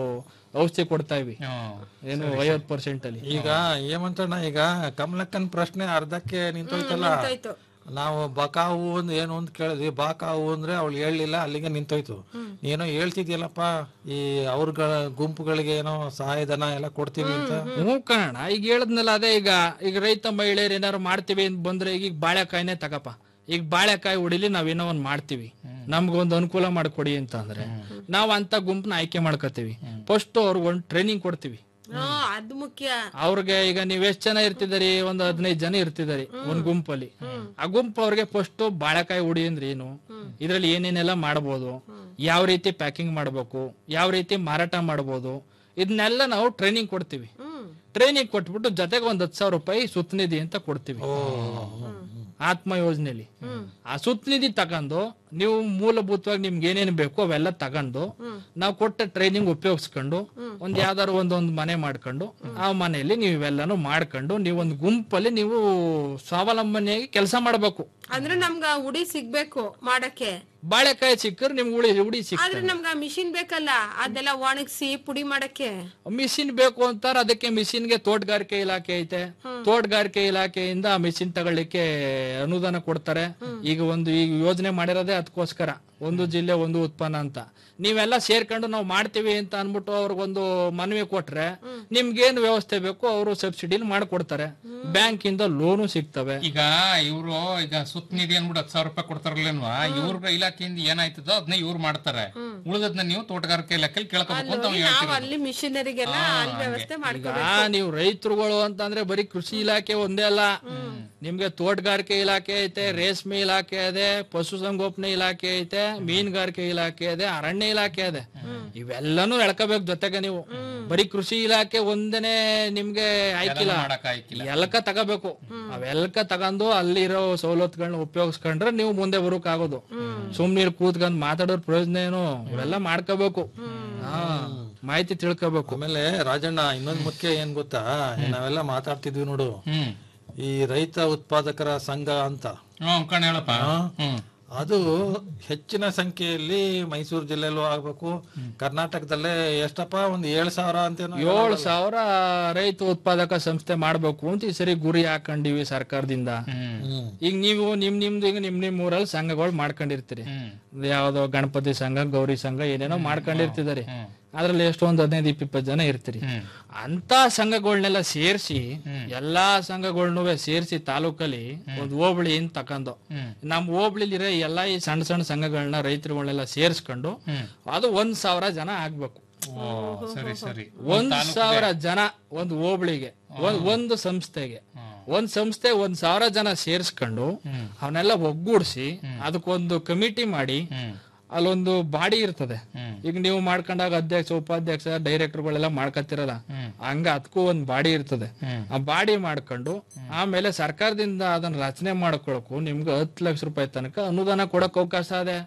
ಔಷಧಿ ಕೊಡ್ತಾ ಇವಿ ಹ್ಮ್. ಏನು ಐವತ್ ಪರ್ಸೆಂಟ್ ಅಲ್ಲಿ ಈಗ ಏಮಂತಣ್ಣ ಈಗ ಕಮಲಕ್ಕನ್ ಪ್ರಶ್ನೆ ಅರ್ಧಕ್ಕೆ ನಿಂತೋಯ್ತಲ್ಲ ನಿಂತೋಯ್ತು. ನಾವು ಬಕಾವು ಅಂದ್ ಏನು ಅಂತ ಕೇಳಿದ್ವಿ ಬಾಕಾವು ಅಂದ್ರೆ ಅವಳು ಹೇಳಲಿಲ್ಲ ಅಲ್ಲಿಗೆ ನಿಂತೋಯ್ತು ಏನೋ ಹೇಳ್ತಿದ್ಯಲ್ಲಪ್ಪ ಈ ಅವ್ರಗಳ ಗುಂಪುಗಳಿಗೆ ಏನೋ ಸಹಾಯಧನ ಎಲ್ಲ ಕೊಡ್ತೀವಿ ಅಂತ ಹ್ಞೂ ಕಣ ಈಗ ಹೇಳದ್ನಲ್ಲ ಅದೇ ಈಗ ಈಗ ರೈತ ಮಹಿಳೆಯರು ಏನಾರು ಮಾಡ್ತೀವಿ ಅಂತ ಬಂದ್ರೆ ಈಗ ಈಗ ಬಾಳೆಕಾಯಿನೇ ತಗಪ ಈಗ ಬಾಳೆಕಾಯಿ ಹೊಡಿಲಿ ನಾವೇನೋ ಒಂದ್ ಮಾಡ್ತೀವಿ ನಮ್ಗೊಂದು ಅನುಕೂಲ ಮಾಡ್ಕೊಡಿ ಅಂತ ಅಂದ್ರೆ ನಾವ್ ಅಂತ ಗುಂಪನ್ನ ಆಯ್ಕೆ ಮಾಡ್ಕೋತೀವಿ ಫಸ್ಟ್ ಅವ್ರಿಗೆ ಒಂದು ಟ್ರೈನಿಂಗ್ ಕೊಡ್ತೀವಿ ಹಾ ಅದ್ ಮುಖ್ಯ ಅವ್ರಿಗೆ ಈಗ ನೀವ್ ಎಷ್ಟ್ ಜನ ಇರ್ತಿದಾರಿ ಒಂದ್ ಹದಿನೈದು ಜನ ಇರ್ತಿದಾರಿ ಒಂದ್ ಗುಂಪಲ್ಲಿ ಆ ಗುಂಪು ಅವ್ರಿಗೆ ಫಸ್ಟ್ ಬಾಳೆಕಾಯಿ ಹುಡಿ ಅಂದ್ರೆ ಏನು ಇದ್ರಲ್ಲಿ ಏನೇನೆಲ್ಲ ಮಾಡ್ಬೋದು ಯಾವ ರೀತಿ ಪ್ಯಾಕಿಂಗ್ ಮಾಡ್ಬೇಕು ಯಾವ ರೀತಿ ಮಾರಾಟ ಮಾಡ್ಬೋದು ಇದನ್ನೆಲ್ಲ ನಾವು ಟ್ರೈನಿಂಗ್ ಕೊಡ್ತೀವಿ ಟ್ರೈನಿಂಗ್ ಕೊಟ್ಬಿಟ್ಟು ಜೊತೆಗೆ ಒಂದ್ ಹತ್ತು ಸಾವಿರ ರೂಪಾಯಿ ಸುತ್ತನಿಧಿ ಅಂತ ಕೊಡ್ತೀವಿ ಆತ್ಮ ಯೋಜನೆಯಲ್ಲಿ ಆ ಸುತ್ತನಿಧಿ ತಗೊಂಡು ನೀವು ಮೂಲಭೂತವಾಗಿ ನಿಮ್ಗೆ ಏನೇನು ಬೇಕು ಅವೆಲ್ಲ ತಗೊಂಡು ನಾವು ಕೊಟ್ಟ ಟ್ರೈನಿಂಗ್ ಉಪಯೋಗಿಸ್ಕೊಂಡು ಒಂದ್ ಯಾವ್ದಾರು ಒಂದೊಂದು ಮನೆ ಮಾಡ್ಕೊಂಡು ಆ ಮನೆಯಲ್ಲಿ ನೀವು ಇವೆಲ್ಲಾನು ಮಾಡ್ಕೊಂಡು ನೀವು ಒಂದು ಗುಂಪಲ್ಲಿ ನೀವು ಸ್ವಾವಲಂಬನೆಯಾಗಿ ಕೆಲಸ ಮಾಡ್ಬೇಕು ಅಂದ್ರೆ ನಮ್ಗ ಉಡಿ ಸಿಗ್ಬೇಕು ಮಾಡಕ್ಕೆ ಬಾಳೆಕಾಯಿ ಸಿಕ್ಕರೆ ನಿಮ್ಗೆ ಉಳಿ ಉಡಿ ಸಿಕ್ಕ ಆದ್ರೆ ನಮ್ಗ ಮಿಷಿನ್ ಬೇಕಲ್ಲ ಅದೆಲ್ಲ ಒಣಗಿಸಿ ಪುಡಿ ಮಾಡಕ್ಕೆ ಮಿಷಿನ್ ಬೇಕು ಅಂತಾರ ಅದಕ್ಕೆ ಮಿಷಿನ್ಗೆ ತೋಟಗಾರಿಕೆ ಇಲಾಖೆ ಐತೆ ತೋಟಗಾರಿಕೆ ಇಲಾಖೆಯಿಂದ ಆ ಮಿಷಿನ್ ತಗೊಳ್ಳಿಕ್ಕೆ ಅನುದಾನ ಕೊಡ್ತಾರೆ ಈಗ ಒಂದು ಈಗ ಯೋಜನೆ ಮಾಡಿರೋದೇ ಅದಕ್ಕೋಸ್ಕರ ಒಂದು ಜಿಲ್ಲೆ ಒಂದು ಉತ್ಪನ್ನ ಅಂತ ನೀವೆಲ್ಲ ಸೇರ್ಕೊಂಡು ನಾವು ಮಾಡ್ತೀವಿ ಅಂತ ಅನ್ಬಿಟ್ಟು ಅವ್ರಿಗೊಂದು ಮನವಿ ಕೊಟ್ರೆ ನಿಮ್ಗೇನು ವ್ಯವಸ್ಥೆ ಬೇಕು ಅವರು ಸಬ್ಸಿಡಿ ಮಾಡ್ಕೊಡ್ತಾರೆ ಬ್ಯಾಂಕ್ ಇಂದ ಲೋನು ಸಿಗ್ತವೆ ಈಗ ಇವ್ರು ಈಗ ಸುತ್ತ ನಿಧಿ ಅನ್ಬಿಟ್ಟು ಹತ್ತು ಸಾವಿರ ರೂಪಾಯಿ ಕೊಡ್ತಾರಲ್ಲೇನ್ವಾ ಇವ್ರ ಇಲಾಖೆಯಿಂದ ಏನಾಯ್ತದೋ ಅದನ್ನ ಇವ್ರು ಮಾಡ್ತಾರೆ ಉಳಿದದ್ನ ನೀವು ತೋಟಗಾರಿಕೆ ಇಲಾಖೆಯಲ್ಲಿ ಕೇಳ್ಕೋಬೇಕು ಅಂತ ಅವ್ನು ನಾವು ಹೇಳ್ತಿರೋದು ಅಲ್ಲಿ ಮಿಷಿನರಿಗೆಲ್ಲ ಅಲ್ಲಿ ವ್ಯವಸ್ಥೆ ಮಾಡ್ಕೊ ಈಗ ನೀವು ರೈತರುಗಳು ಅಂತಂದ್ರೆ ಬರೀ ಕೃಷಿ ಇಲಾಖೆ ಒಂದೇ ಅಲ್ಲ ನಿಮ್ಗೆ ತೋಟಗಾರಿಕೆ ಇಲಾಖೆ ಐತೆ ರೇಷ್ಮೆ ಇಲಾಖೆ ಇದೆ ಪಶುಸಂಗೋಪನೆ ಇಲಾಖೆ ಐತೆ ಮೀನುಗಾರಿಕೆ ಇಲಾಖೆ ಇದೆ ಅರಣ್ಯ ಇಲಾಖೆ ಇದೆ ಇವೆಲ್ಲನೂ ಎಳ್ಕೋಬೇಕು ಜೊತೆಗೆ ನೀವು ಬರೀ ಕೃಷಿ ಇಲಾಖೆ ಒಂದೇನೆ ನಿಮ್ಗೆ ಆಯ್ಕಿಲ್ಲ ಮಾಡಕ್ ಆಯ್ಕಿಲ್ಲ ಎಲ್ಕ ತಗೋಬೇಕು ಅವೆಲ್ಕ ತಗೊಂಡು ಅಲ್ಲಿರೋ ಸವಲತ್ತುಗಳನ್ನ ಉಪಯೋಗಿಸ್ಕೊಂಡ್ರೆ ನೀವು ಮುಂದೆ ಬರೋಕ್ ಆಗೋದು ಸುಮ್ನೆ ಇಲ್ಲಿ ಕೂತ್ಕೊಂಡ್ ಮಾತಾಡೋರ್ ಪ್ರಯೋಜನ ಏನು ಇವೆಲ್ಲ ಮಾಡ್ಕೋಬೇಕು ಹಾ ಮಾಹಿತಿ ತಿಳ್ಕೋಬೇಕು ಆಮೇಲೆ ರಾಜಣ್ಣ ಇನ್ನೊಂದ್ ಮುಖ್ಯ ಏನ್ ಗೊತ್ತಾ ನಾವೆಲ್ಲ ಮಾತಾಡ್ತಿದ್ವಿ ನೋಡು ಹ್ಮ್ ಈ ರೈತ ಉತ್ಪಾದಕರ ಸಂಘ ಅಂತ ಹ್ಮ್ ಕಣ್ ಹೇಳಪ್ಪ ಹ್ಮ್ ಅದು ಹೆಚ್ಚಿನ ಸಂಖ್ಯೆಯಲ್ಲಿ ಮೈಸೂರು ಜಿಲ್ಲೆಯಲ್ಲೂ ಆಗ್ಬೇಕು ಕರ್ನಾಟಕದಲ್ಲೇ ಎಷ್ಟಪ್ಪ ಒಂದ್ ಏಳ್ ಸಾವಿರ ಅಂತೇನೋ ಏಳು ಸಾವಿರ ರೈತ ಉತ್ಪಾದಕ ಸಂಸ್ಥೆ ಮಾಡ್ಬೇಕು ಅಂತ ಈ ಸರಿ ಗುರಿ ಹಾಕೊಂಡಿವಿ ಸರ್ಕಾರದಿಂದ ಹ್ಮ್. ಈಗ ನೀವು ನಿಮ್ ನಿಮ್ದು ಈಗ ನಿಮ್ ನಿಮ್ ಊರಲ್ಲಿ ಸಂಘಗಳು ಮಾಡ್ಕೊಂಡಿರ್ತೀರಿ ಯಾವ್ದೋ ಗಣಪತಿ ಸಂಘ ಗೌರಿ ಸಂಘ ಏನೇನೋ ಮಾಡ್ಕೊಂಡಿರ್ತಿದಾರೆ ಅದ್ರಲ್ಲಿ ಎಷ್ಟೊಂದ್ ಹದಿನೈದು ಇಪ್ಪತ್ತು ಜನ ಇರ್ತೀರಿ ಅಂತ ಸಂಘಗಳನ್ನೆಲ್ಲ ಸೇರ್ಸಿ ಎಲ್ಲಾ ಸಂಘಗಳ್ನು ಸೇರ್ಸಿ ತಾಲೂಕಲ್ಲಿ ಒಂದ್ ಹೋಬಳಿ ಅಂತ ತಕೊಂಡು ನಮ್ ಹೋಬಳಿಲಿರೋ ಎಲ್ಲಾ ಈ ಸಣ್ಣ ಸಣ್ಣ ಸಂಘಗಳನ್ನ ರೈತರುಗಳನ್ನೆಲ್ಲ ಸೇರ್ಸ್ಕೊಂಡು ಅದು ಒಂದ್ ಸಾವಿರ ಜನ ಆಗ್ಬೇಕು ಓ ಸರಿ ಸರಿ ಒಂದ್ ಸಾವಿರ ಜನ ಒಂದು ಹೋಬಳಿಗೆ ಒಂದ್- ಒಂದು ಸಂಸ್ಥೆಗೆ ಒಂದ್ ಸಂಸ್ಥೆ ಒಂದ್ ಸಾವಿರ ಜನ ಸೇರ್ಸ್ಕೊಂಡು ಅವನ್ನೆಲ್ಲ ಒಗ್ಗೂಡ್ಸಿ ಅದಕ್ಕೊಂದು ಕಮಿಟಿ ಮಾಡಿ ಅಲ್ಲೊಂದು ಬಾಡಿ ಇರ್ತದೆ ಈಗ ನೀವು ಮಾಡ್ಕೊಂಡಾಗ ಅಧ್ಯಕ್ಷ ಉಪಾಧ್ಯಕ್ಷ ಡೈರೆಕ್ಟರ್ಗಳೆಲ್ಲ ಮಾಡ್ಕೊತಿರಲ್ಲ ಹಂಗ ಅದಕ್ಕೂ ಒಂದ್ ಬಾಡಿ ಇರ್ತದೆ ಆ ಬಾಡಿ ಮಾಡ್ಕೊಂಡು ಆಮೇಲೆ ಸರ್ಕಾರದಿಂದ ಅದನ್ನ ರಚನೆ ಮಾಡ್ಕೊಳಕು ನಿಮ್ಗೆ ಹತ್ತು ಲಕ್ಷ ರೂಪಾಯಿ ತನಕ ಅನುದಾನ ಕೊಡಕ್ ಅವಕಾಶ ಇದೆ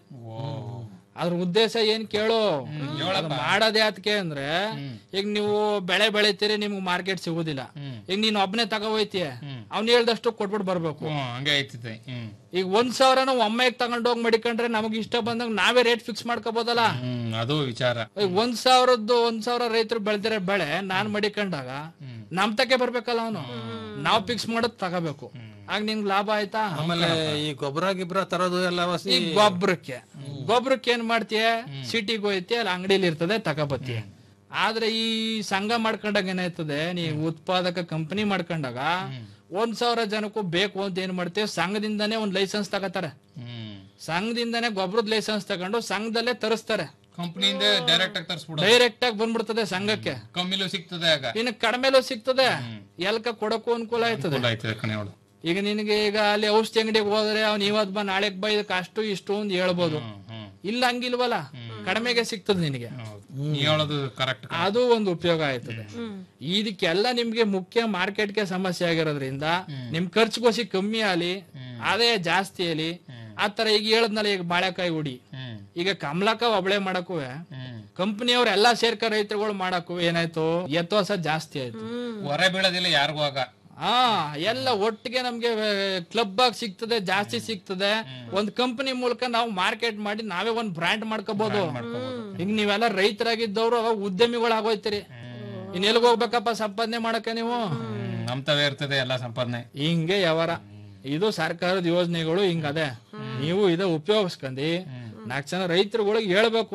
ಅದ್ರ ಉದ್ದೇಶ ಏನ್ ಕೇಳು ಅದ್ ಮಾಡೋದೇ ಅದಕ್ಕೆ ಅಂದ್ರೆ ಈಗ ನೀವು ಬೆಳೆ ಬೆಳಿತೀರಿ ನಿಮ್ಗೆ ಮಾರ್ಕೆಟ್ ಸಿಗುದಿಲ್ಲ ಈಗ ನೀನ್ ಒಬ್ನೇ ತಗೋ ಹೋಯ್ತೀಯ ಅವ್ನ್ ಹೇಳ್ದಷ್ಟು ಕೊಟ್ಬಿಟ್ಟು ಬರ್ಬೇಕು ಹ್ಮ್ ಹಂಗೆ ಐತಿದೆ ಹ್ಮ್ ಈಗ ಒಂದ್ ಸಾವಿರ ನಾವು ಒಮ್ಮೆಗೆ ತಗೊಂಡೋಗಿ ಮಡಿಕೊಂಡ್ರೆ ನಮಗೆ ಇಷ್ಟ ಬಂದಾಗ ನಾವೇ ರೇಟ್ ಫಿಕ್ಸ್ ಮಾಡ್ಕೋಬೋದಲ್ಲ ಹ್ಮ್ ಅದು ವಿಚಾರ ಈಗ ಒಂದ್ ಸಾವಿರದ್ದು ಒಂದ್ ಸಾವಿರ ರೈತರು ಬೆಳೆದಿರೋ ಬೆಳೆ ನಾನ್ ಮಡಿಕೊಂಡಾಗ ನಮ್ ತಕ್ಕೆ ಬರ್ಬೇಕಲ್ಲ ಅವನು ನಾವು ಫಿಕ್ಸ್ ಮಾಡೋದ್ ತಗೋಬೇಕು ಆಗ ನಿನ್ಗೆ ಲಾಭ ಆಯ್ತಾ ಆಮೇಲೆ ಈ ಗೊಬ್ಬರ ಗಿಬ್ರ ತರೋದು ಎಲ್ಲ ವಸಿ ಈ ಗೊಬ್ಬರಕ್ಕೆ ಗೊಬ್ಬರಕ್ಕೆ ಏನ್ ಮಾಡ್ತೀಯ ಸಿಟಿಗೆ ಹೋಯ್ತಿ ಅಲ್ಲಿ ಅಂಗಡಿಲಿ ಇರ್ತದೆ ತಗೋಬತ್ತೀಯ ಆದ್ರೆ ಈ ಸಂಘ ಮಾಡ್ಕೊಂಡಾಗ ಏನಾಯ್ತದೆ ನೀ ಉತ್ಪಾದಕ ಕಂಪನಿ ಮಾಡ್ಕೊಂಡಾಗ ಒಂದ್ ಸಾವಿರ ಜನಕ್ಕೂ ಬೇಕು ಅಂತ ಏನ್ ಮಾಡ್ತೀವಿ ಸಂಘದಿಂದಾನೇ ಒಂದ್ ಲೈಸೆನ್ಸ್ ತಗೋತಾರೆ ಸಂಘದಿಂದಾನೇ ಗೊಬ್ಬರದ ಲೈಸೆನ್ಸ್ ತಗೊಂಡು ಸಂಘದಲ್ಲೇ ತರಿಸ್ತಾರೆ ಕಂಪ್ನಿಯಿಂದ ಡೈರೆಕ್ಟ್ ಆಗಿ ತರಿಸ್ಬಿಡೋದು ಡೈರೆಕ್ಟ್ ಆಗಿ ಬಂದ್ಬಿಡ್ತದೆ ಸಂಘಕ್ಕೆ ಕಮ್ಮಿಲೂ ಸಿಗ್ತದೆ ಆಗ ಇನ್ನು ಕಡಿಮೆಲೂ ಸಿಗ್ತದೆ ಎಲ್ಕ ಕೊಡಕ್ಕೂ ಅನುಕೂಲ ಆಯ್ತದೆ ಅನುಕೂಲ ಆಯ್ತದೆ ಕಣೆ ಅವಳು ಈಗ ನಿನಗೆ ಈಗ ಅಲ್ಲಿ ಔಷಧಿ ಅಂಗಡಿಗೆ ಹೋದ್ರೆ ಅವ್ನು ಇವತ್ ಬಾ ನಾಳೆಗ್ ಬಾ ಇದಕ್ಕೆ ಅಷ್ಟು ಇಷ್ಟು ಅಂತ ಹೇಳ್ಬೋದು ಇಲ್ಲ ಹಂಗಿಲ್ವಲ್ಲ ಕಡಿಮೆಗೆ ಸಿಗ್ತದೆ ನಿನಗೆ ನೀ ಹೇಳೋದು ಕರೆಕ್ಟ್ ಅದು ಒಂದು ಉಪಯೋಗ ಆಯ್ತದೆ ಇದಕ್ಕೆಲ್ಲ ನಿಮ್ಗೆ ಮುಖ್ಯ ಮಾರ್ಕೆಟ್ಗೆ ಸಮಸ್ಯೆ ಆಗಿರೋದ್ರಿಂದ ನಿಮ್ ಖರ್ಚುಗೋಸಿ ಕಮ್ಮಿ ಆಲಿ ಆದಾಯ ಜಾಸ್ತಿ ಆಲಿ ಆತರ ಈಗ ಹೇಳದ್ನಲ್ಲ ಈಗ ಬಾಳೆಕಾಯಿ ಹುಡಿ ಈಗ ಕಮಲಕ ಒಬ್ಳೆ ಮಾಡಕ್ಕೂ ಕಂಪನಿಯವ್ರು ಎಲ್ಲಾ ಸೇರ್ಕ ರೈತರುಗಳು ಮಾಡಕ್ಕೂ ಏನಾಯ್ತು ಎತ್ತೋಸ ಜಾಸ್ತಿ ಆಯ್ತು ಹೊರೆ ಬೀಳೋದಿಲ್ಲ ಯಾರಿಗೂ ಆಗ ಹಾ ಎಲ್ಲ ಒಟ್ಟಿಗೆ ನಮ್ಗೆ ಕ್ಲಬ್ ಆಗಿ ಸಿಗ್ತದೆ ಜಾಸ್ತಿ ಸಿಗ್ತದೆ ಒಂದ್ ಕಂಪನಿ ಮೂಲಕ ನಾವು ಮಾರ್ಕೆಟ್ ಮಾಡಿ ನಾವೇ ಒಂದ್ ಬ್ರ್ಯಾಂಡ್ ಮಾಡ್ಕೋಬಹುದು ಈಗ ನೀವೆಲ್ಲ ರೈತರಾಗಿದ್ದವ್ರು ಅವಾಗ ಉದ್ಯಮಿಗಳು ಆಗೋಯ್ತೀರಿ ಇನ್ ಎಲ್ಗ್ ಹೋಗ್ಬೇಕಪ್ಪ ಸಂಪಾದನೆ ಮಾಡಕ್ಕೆ ನೀವು ನಮ್ತವೇ ಇರ್ತದೆ ಎಲ್ಲ ಸಂಪಾದನೆ ಹಿಂಗೆ ವ್ಯವಹಾರ ಇದು ಸರ್ಕಾರದ ಯೋಜನೆಗಳು ಹಿಂಗ ಅದೇ ನೀವು ಇದ ಉಪಯೋಗಿಸ್ಕೊಂಡಿ ನಾಲ್ಕು ಜನ ರೈತರುಗಳಿಗೆ ಹೇಳ್ಬೇಕು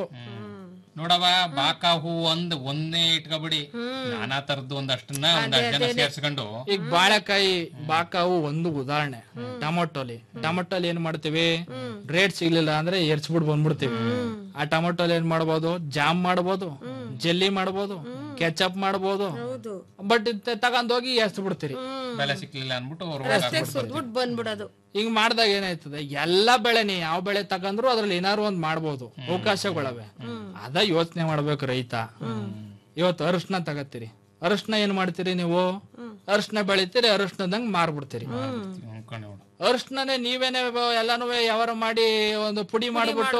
ನೋಡವ ಬಾಕ ಹೂ ಒಂದ್ ಒಂದೇ ಇಟ್ಕೊಬಿಡಿ ನಾನಾ ತರದ್ದು ಒಂದಷ್ಟನ್ನ ಒಂದ್ ಅಷ್ಟ್ ಜನ ಸೇರ್ಸ್ಕೊಂಡು ಈಗ ಬಾಳೆಕಾಯಿ ಬಾಕಾವು ಒಂದು ಉದಾಹರಣೆ ಟೊಮೊಟೊಲಿ ಟೊಮೊಟೊಲಿ ಏನ್ ಮಾಡ್ತೀವಿ ರೇಟ್ ಸಿಗ್ಲಿಲ್ಲ ಅಂದ್ರೆ ಎರ್ಚ್ಬಿಟ್ ಬಂದ್ಬಿಡ್ತೀವಿ ಆ ಟೊಮೊಟೊಲಿ ಏನ್ ಮಾಡ್ಬೋದು ಜಾಮ್ ಮಾಡ್ಬೋದು ಜೆಲ್ಲಿ ಮಾಡ್ಬೋದು ಕೆಚಪ್ ಮಾಡ್ಬೋದು ಬಟ್ ತಗೊಂಡೋಗಿ ಎಸ್ತ್ ಬಿಡ್ತೀರಿ ಬೆಲೆ ಸಿಕ್ಲಿಲ್ಲ ಅನ್ಬಿಟ್ಟು ಅವ್ರು ಅಷ್ಟೇ ಸುರ್ದ್ಬಿಟ್ಟು ಬಂದ್ಬಿಡೋದು ಹಿಂಗ್ ಮಾಡ್ದಾಗ ಏನಾಯ್ತದೆ ಎಲ್ಲ ಬೆಳೆನಿ ಯಾವ ಬೆಳೆ ತಗಂದ್ರು ಅದ್ರಲ್ಲಿ ಏನಾರು ಒಂದ್ ಮಾಡ್ಬೋದು ಅವಕಾಶಗಳವೆ ಅದ ಯೋಚನೆ ಮಾಡ್ಬೇಕು ರೈತ ಇವತ್ತು ಅರಿಶಿನ ತಗತ್ತೀರಿ ಅರಿಶಿನ ಏನ್ ಮಾಡ್ತೀರಿ ನೀವು ಅರಿಶಿನ ಬೆಳಿತೀರಿ ಅರಿಶಿನದಂಗ್ ಮಾರ್ಬಿಡ್ತೀರಿ ಕಣೆ ಅವಳು ಅರಿಶಿನೇ ನೀವೇನೆ ಎಲ್ಲಾನು ವ್ಯವಹಾರ ಮಾಡಿ ಒಂದು ಪುಡಿ ಮಾಡ್ಬಿಟ್ಟು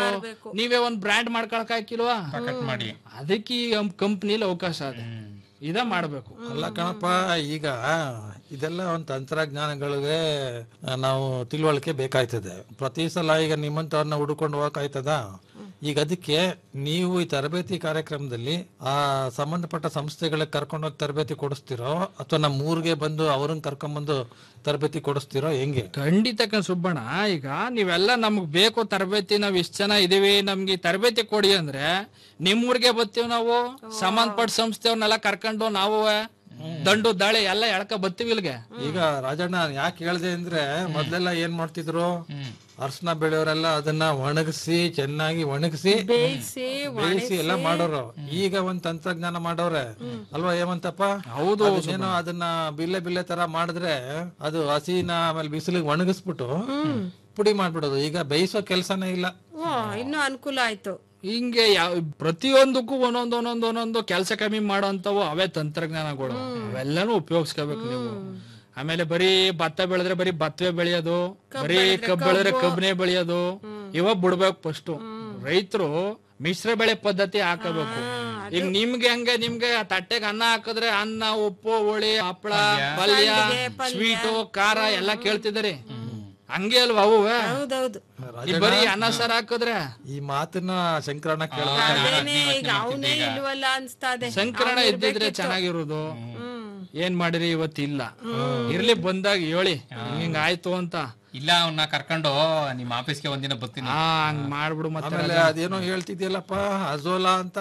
ನೀವೇ ಒಂದ್ ಬ್ರ್ಯಾಂಡ್ ಮಾಡ್ಕೊಳಕ್ ಹಾಕಿಲ್ವಾ ಕಟ್ ಮಾಡಿ ಅದಕ್ಕೆ ಈ ಕಂಪ್ನಿಲಿ ಅವಕಾಶ ಅದ ಇದ ಮಾಡ್ಬೇಕು ಅಲ್ಲ ಕಣಪ್ಪ ಈಗ ಇದೆಲ್ಲ ಒಂದು ತಂತ್ರಜ್ಞಾನಗಳಿಗೆ ನಾವು ತಿಳುವಳಿಕೆ ಬೇಕಾಯ್ತದೆ ಪ್ರತಿ ಸಲ ಈಗ ನಿಮ್ಮಂತವ್ರನ್ನ ಹುಡ್ಕೊಂಡು ಹೋಗಕ್ಕಾಯ್ತದ ಈಗ ಅದಕ್ಕೆ ನೀವು ಈ ತರಬೇತಿ ಕಾರ್ಯಕ್ರಮದಲ್ಲಿ ಆ ಸಂಬಂಧಪಟ್ಟ ಸಂಸ್ಥೆಗಳಿಗೆ ಕರ್ಕೊಂಡೋಗಿ ತರಬೇತಿ ಕೊಡಿಸ್ತಿರೋ ಅಥವಾ ನಮ್ಮ ಊರಿಗೆ ಬಂದು ಅವ್ರನ್ನ ಕರ್ಕೊಂಡ್ಬಂದು ತರಬೇತಿ ಕೊಡಿಸ್ತಿರೋ ಹೆಂಗೆ ಖಂಡಿತ ಕಣ್ ಸುಬ್ಬಣ್ಣ ಈಗ ನೀವೆಲ್ಲ ನಮ್ಗ್ ಬೇಕು ತರಬೇತಿ ನಾವ್ ಇಷ್ಟ ಜನ ಇದೀವಿ ನಮ್ಗೆ ಈ ತರಬೇತಿ ಕೊಡಿ ಅಂದ್ರೆ ನಿಮ್ಮೂರ್ಗೆ ಬರ್ತೀವಿ ನಾವು ಸಂಬಂಧಪಟ್ಟ ಸಂಸ್ಥೆಯವ್ರನ್ನೆಲ್ಲ ಕರ್ಕೊಂಡು ನಾವು ದಂಡು ದಾಳಿ ಎಲ್ಲ ಎಳ್ಕ ಬರ್ತೀವಿ ಇಲ್ಗೆ ಈಗ ರಾಜಣ್ಣ ಯಾಕೆ ಹೇಳ್ದೆ ಅಂದ್ರೆ ಮೊದ್ಲೆಲ್ಲ ಏನ್ ಮಾಡ್ತಿದ್ರು ಅರ್ಶನ ಬೆಳೆಯವರೆಲ್ಲ ಅದನ್ನ ಒಣಗಿಸಿ ಚೆನ್ನಾಗಿ ಒಣಗಿಸಿ ಬೇಯಿಸಿ ಬೇಯಿಸಿ ಎಲ್ಲ ಮಾಡೋರು ಈಗ ಒಂದ್ ತಂತ್ರಜ್ಞಾನ ಮಾಡೋರೆ ಅಲ್ವಾ ಹೇಮಂತಪ್ಪ ಹೌದು ಏನೋ ಅದನ್ನ ಬಿಲ್ಲೆ ಬಿಲ್ಲೆ ತರ ಮಾಡಿದ್ರೆ ಅದು ಹಸಿನ ಆಮೇಲೆ ಬಿಸಿಲಿಗೆ ಒಣಗಿಸ್ಬಿಟ್ಟು ಪುಡಿ ಮಾಡ್ಬಿಡೋದು ಈಗ ಬೇಯಿಸೋ ಕೆಲ್ಸನೇ ಇಲ್ಲ ಓ ಇನ್ನೂ ಅನುಕೂಲ ಆಯ್ತು ಹಿಂಗೆ ಯಾವ ಪ್ರತಿಯೊಂದಕ್ಕೂ ಒಂದೊಂದ್ ಒಂದೊಂದ್ ಒಂದೊಂದು ಕೆಲಸ ಕಮ್ಮಿ ಮಾಡೋಂಥವು ಅವೇ ತಂತ್ರಜ್ಞಾನಗಳು ಅವೆಲ್ಲನೂ ಉಪಯೋಗಿಸ್ಕೋಬೇಕು ನೀವು ಆಮೇಲೆ ಬರೀ ಭತ್ತ ಬೆಳೆದ್ರೆ ಬರೀ ಭತ್ತವೇ ಬೆಳೆಯೋದು ಬರೀ ಕಬ್ಬು ಬೆಳೆದ್ರೆ ಕಬ್ಬನೇ ಬೆಳೆಯೋದು ಇವ ಬಿಡ್ಬೇಕು ಫಸ್ಟ್ ರೈತರು ಮಿಶ್ರ ಬೆಳೆ ಪದ್ಧತಿ ಹಾಕಬೇಕು ಈಗ ನಿಮ್ಗೆ ಹಂಗೆ ನಿಮ್ಗೆ ಆ ತಟ್ಟೆಗೆ ಅನ್ನ ಹಾಕಿದ್ರೆ ಅನ್ನ ಉಪ್ಪು ಹುಳಿ ಹಪ್ಪಳ ಪಲ್ಯ ಸ್ವೀಟು ಖಾರ ಎಲ್ಲ ಕೇಳ್ತಿದಾರೆ ಹಂಗೆ ಅಲ್ವಾ ಅವು ಹೌದೌದು ಈ ಬರೀ ಅನ್ನ ಸಾರ್ ಹಾಕಿದ್ರೆ ಈ ಮಾತನ್ನ ಶಂಕರಣ್ಣ ಕೇಳ ಅದೇನೆ ಈಗ ಅವನೇ ಇಲ್ವಲ್ಲ ಅನ್ಸ್ತಾ ಇದೆ ಸಂಕರಣ ಇದ್ದಿದ್ರೆ ಚೆನ್ನಾಗಿರೋದು ಏನ್ ಮಾಡಿರಿ ಇವತ್ತಿಲ್ಲ ಇರ್ಲಿ ಬಂದಾಗ ಹೇಳಿ ಹಿಂಗ ಆಯ್ತು ಅಂತ ಇಲ್ಲ ಅವನ್ನ ಕರ್ಕೊಂಡು ನಿಮ್ಮ ಆಫೀಸ್ಗೆ ಒಂದಿನ ಬರ್ತೀನಿ ಆ ಹಂಗ್ ಮಾಡ್ಬಿಡು ಮತ್ತೆ ಆಮೇಲೆ ಅದೇನೋ ಹೇಳ್ತಿದ್ಯಲ್ಲಪ್ಪ ಅಜೋಲಾ ಅಂತ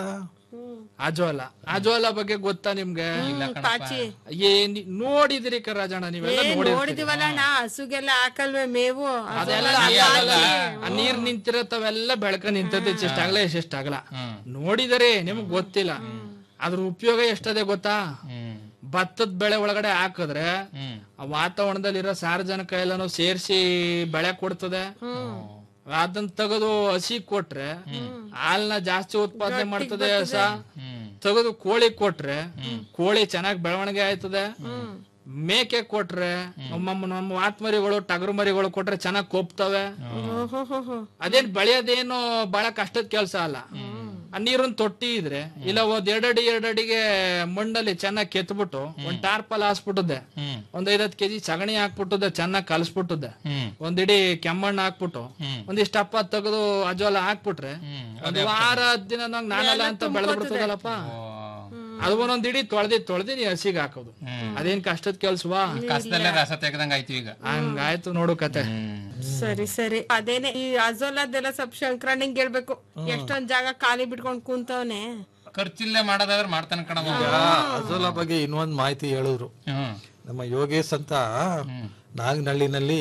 ಅಜೋಲ ಅಜೋಲ ಬಗ್ಗೆ ಗೊತ್ತಾ ನಿಮ್ಗೆ ಪಾಚಿ ಏನ್ ನೋಡಿದಿರಿ ಕ ರಾಜಣ್ಣ ನೀವೆಲ್ಲ ಏ ನೋಡಿ ನೋಡಿದಿವಲ್ಲ ನಾ ಹಸುಗೆಲ್ಲ ಹಾಕಲ್ವೇ ಮೇವು ಅದೆಲ್ಲ ಆಗಲ್ಲ. ಆ ನೀರ್ ನಿಂತಿರತ್ತವೆಲ್ಲ ಬೆಳಕ ನಿಂತೈತೆ ಇಷ್ಟಾಗಲ್ಲ ಎಷ್ಟಾಗಲ್ಲ ನೋಡಿದರೆ ನಿಮ್ಗ್ ಗೊತ್ತಿಲ್ಲ ಅದ್ರ ಉಪಯೋಗ ಎಷ್ಟದೆ ಗೊತ್ತಾ ಭತ್ತದ ಬೆಳೆ ಒಳಗಡೆ ಹಾಕಿದ್ರೆ ಆ ವಾತಾವರಣದಲ್ಲಿರೋ ಸಾರ್ವಜನಿಕ ಎಲ್ಲಾನು ಸೇರಿಸಿ ಬೆಳೆ ಕೊಡ್ತದೆ ಅದನ್ನ ತೆಗೆದು ಹಸಿ ಕೊಟ್ರೆ ಹಾಲ್ನ ಜಾಸ್ತಿ ಉತ್ಪಾದನೆ ಮಾಡ್ತದೆ ಹಸ ತೆಗೆದು ಕೋಳಿ ಕೊಟ್ರೆ ಕೋಳಿ ಚೆನ್ನಾಗಿ ಬೆಳವಣಿಗೆ ಆಯ್ತದೆ ಮೇಕೆ ಕೊಟ್ರೆ ನಮ್ಮ ನಮ್ಮ ಆತ್ಮರಿಗಳು ಟಗರು ಮರಿಗಳು ಕೊಟ್ರೆ ಚೆನ್ನಾಗಿ ಕೊಪ್ತವೆ ಅದೇನ್ ಬೆಳೆಯೋದೇನು ಬಹಳ ಕಷ್ಟದ ಕೆಲ್ಸ ಅಲ್ಲ ಆ ನೀರನ್ ತೊಟ್ಟಿ ಇದ್ರೆ ಇಲ್ಲ ಒಂದ್ ಎರಡಡಿ ಎರಡಡಿಗೆ ಮಣ್ಣಲ್ಲಿ ಚೆನ್ನಾಗಿ ಕೆತ್ಬಿಟ್ಟು ಒಂದ್ ಟಾರ್ಪಲ್ ಹಾಸ್ಬಿಟ್ಟದೆ ಒಂದ್ ಐದತ್ ಕೆಜಿ ಸಗಣಿ ಹಾಕ್ಬಿಟ್ಟದೆ ಚೆನ್ನಾಗಿ ಕಲಸ್ಬಿಟ್ಟದೆ ಒಂದಿಡಿ ಕೆಮ್ಮಣ್ಣು ಹಾಕ್ಬಿಟ್ಟು ಒಂದಿಷ್ಟು ಅಪ್ಪ ತೆಗೆದು ಅಜೋಲ ಹಾಕ್ಬಿಟ್ರೆ ಒಂದ್ ವಾರ ಹತ್ತು ದಿನ ನಂಗ್ ನಾನಲ್ಲ ಅಂತ ಬೆಳೆದ್ ಬಿಡ್ತದಲ್ಲಪ್ಪ ಅದು ಒಂದೊಂದ್ ಇಡೀ ತೊಳೆದಿ ತೊಳೆದಿ ನೀ ಹಸಿಗೆ ಹಾಕೋದು ಅದೇನ್ ಕಷ್ಟದ ಕೆಲ್ಸವಾ ಕಸದಲ್ಲೇ ರಸ ತೆಗ್ದಂಗ ಆಯ್ತು ಈಗ ಹಂಗಾಯ್ತು ನೋಡು ಕತೆ ಸರಿ ಸರಿ ಅದೇನೆ ಈ ಅಜೋಲದೆಲ್ಲ ಸ್ವಲ್ಪ ಶಂಕರಣ್ಣಂಗ್ ಹೇಳ್ಬೇಕು ಎಷ್ಟೊಂದ್ ಜಾಗ ಖಾಲಿ ಬಿಟ್ಕೊಂಡ್ ಕುಂತವ್ನೆ ಖರ್ಚಿಲ್ಲೇ ಮಾಡೋದಾದ್ರೆ ಮಾಡ್ತಾನೆ ಕಣವ ಈಗ ಅಜೋಲಾ ಬಗ್ಗೆ ಇನ್ನೊಂದ್ ಮಾಹಿತಿ ಹೇಳಿದ್ರು ನಮ್ಮ ಯೋಗೇಶ್ ಅಂತ ನಾಗನಹಳ್ಳಿನಲ್ಲಿ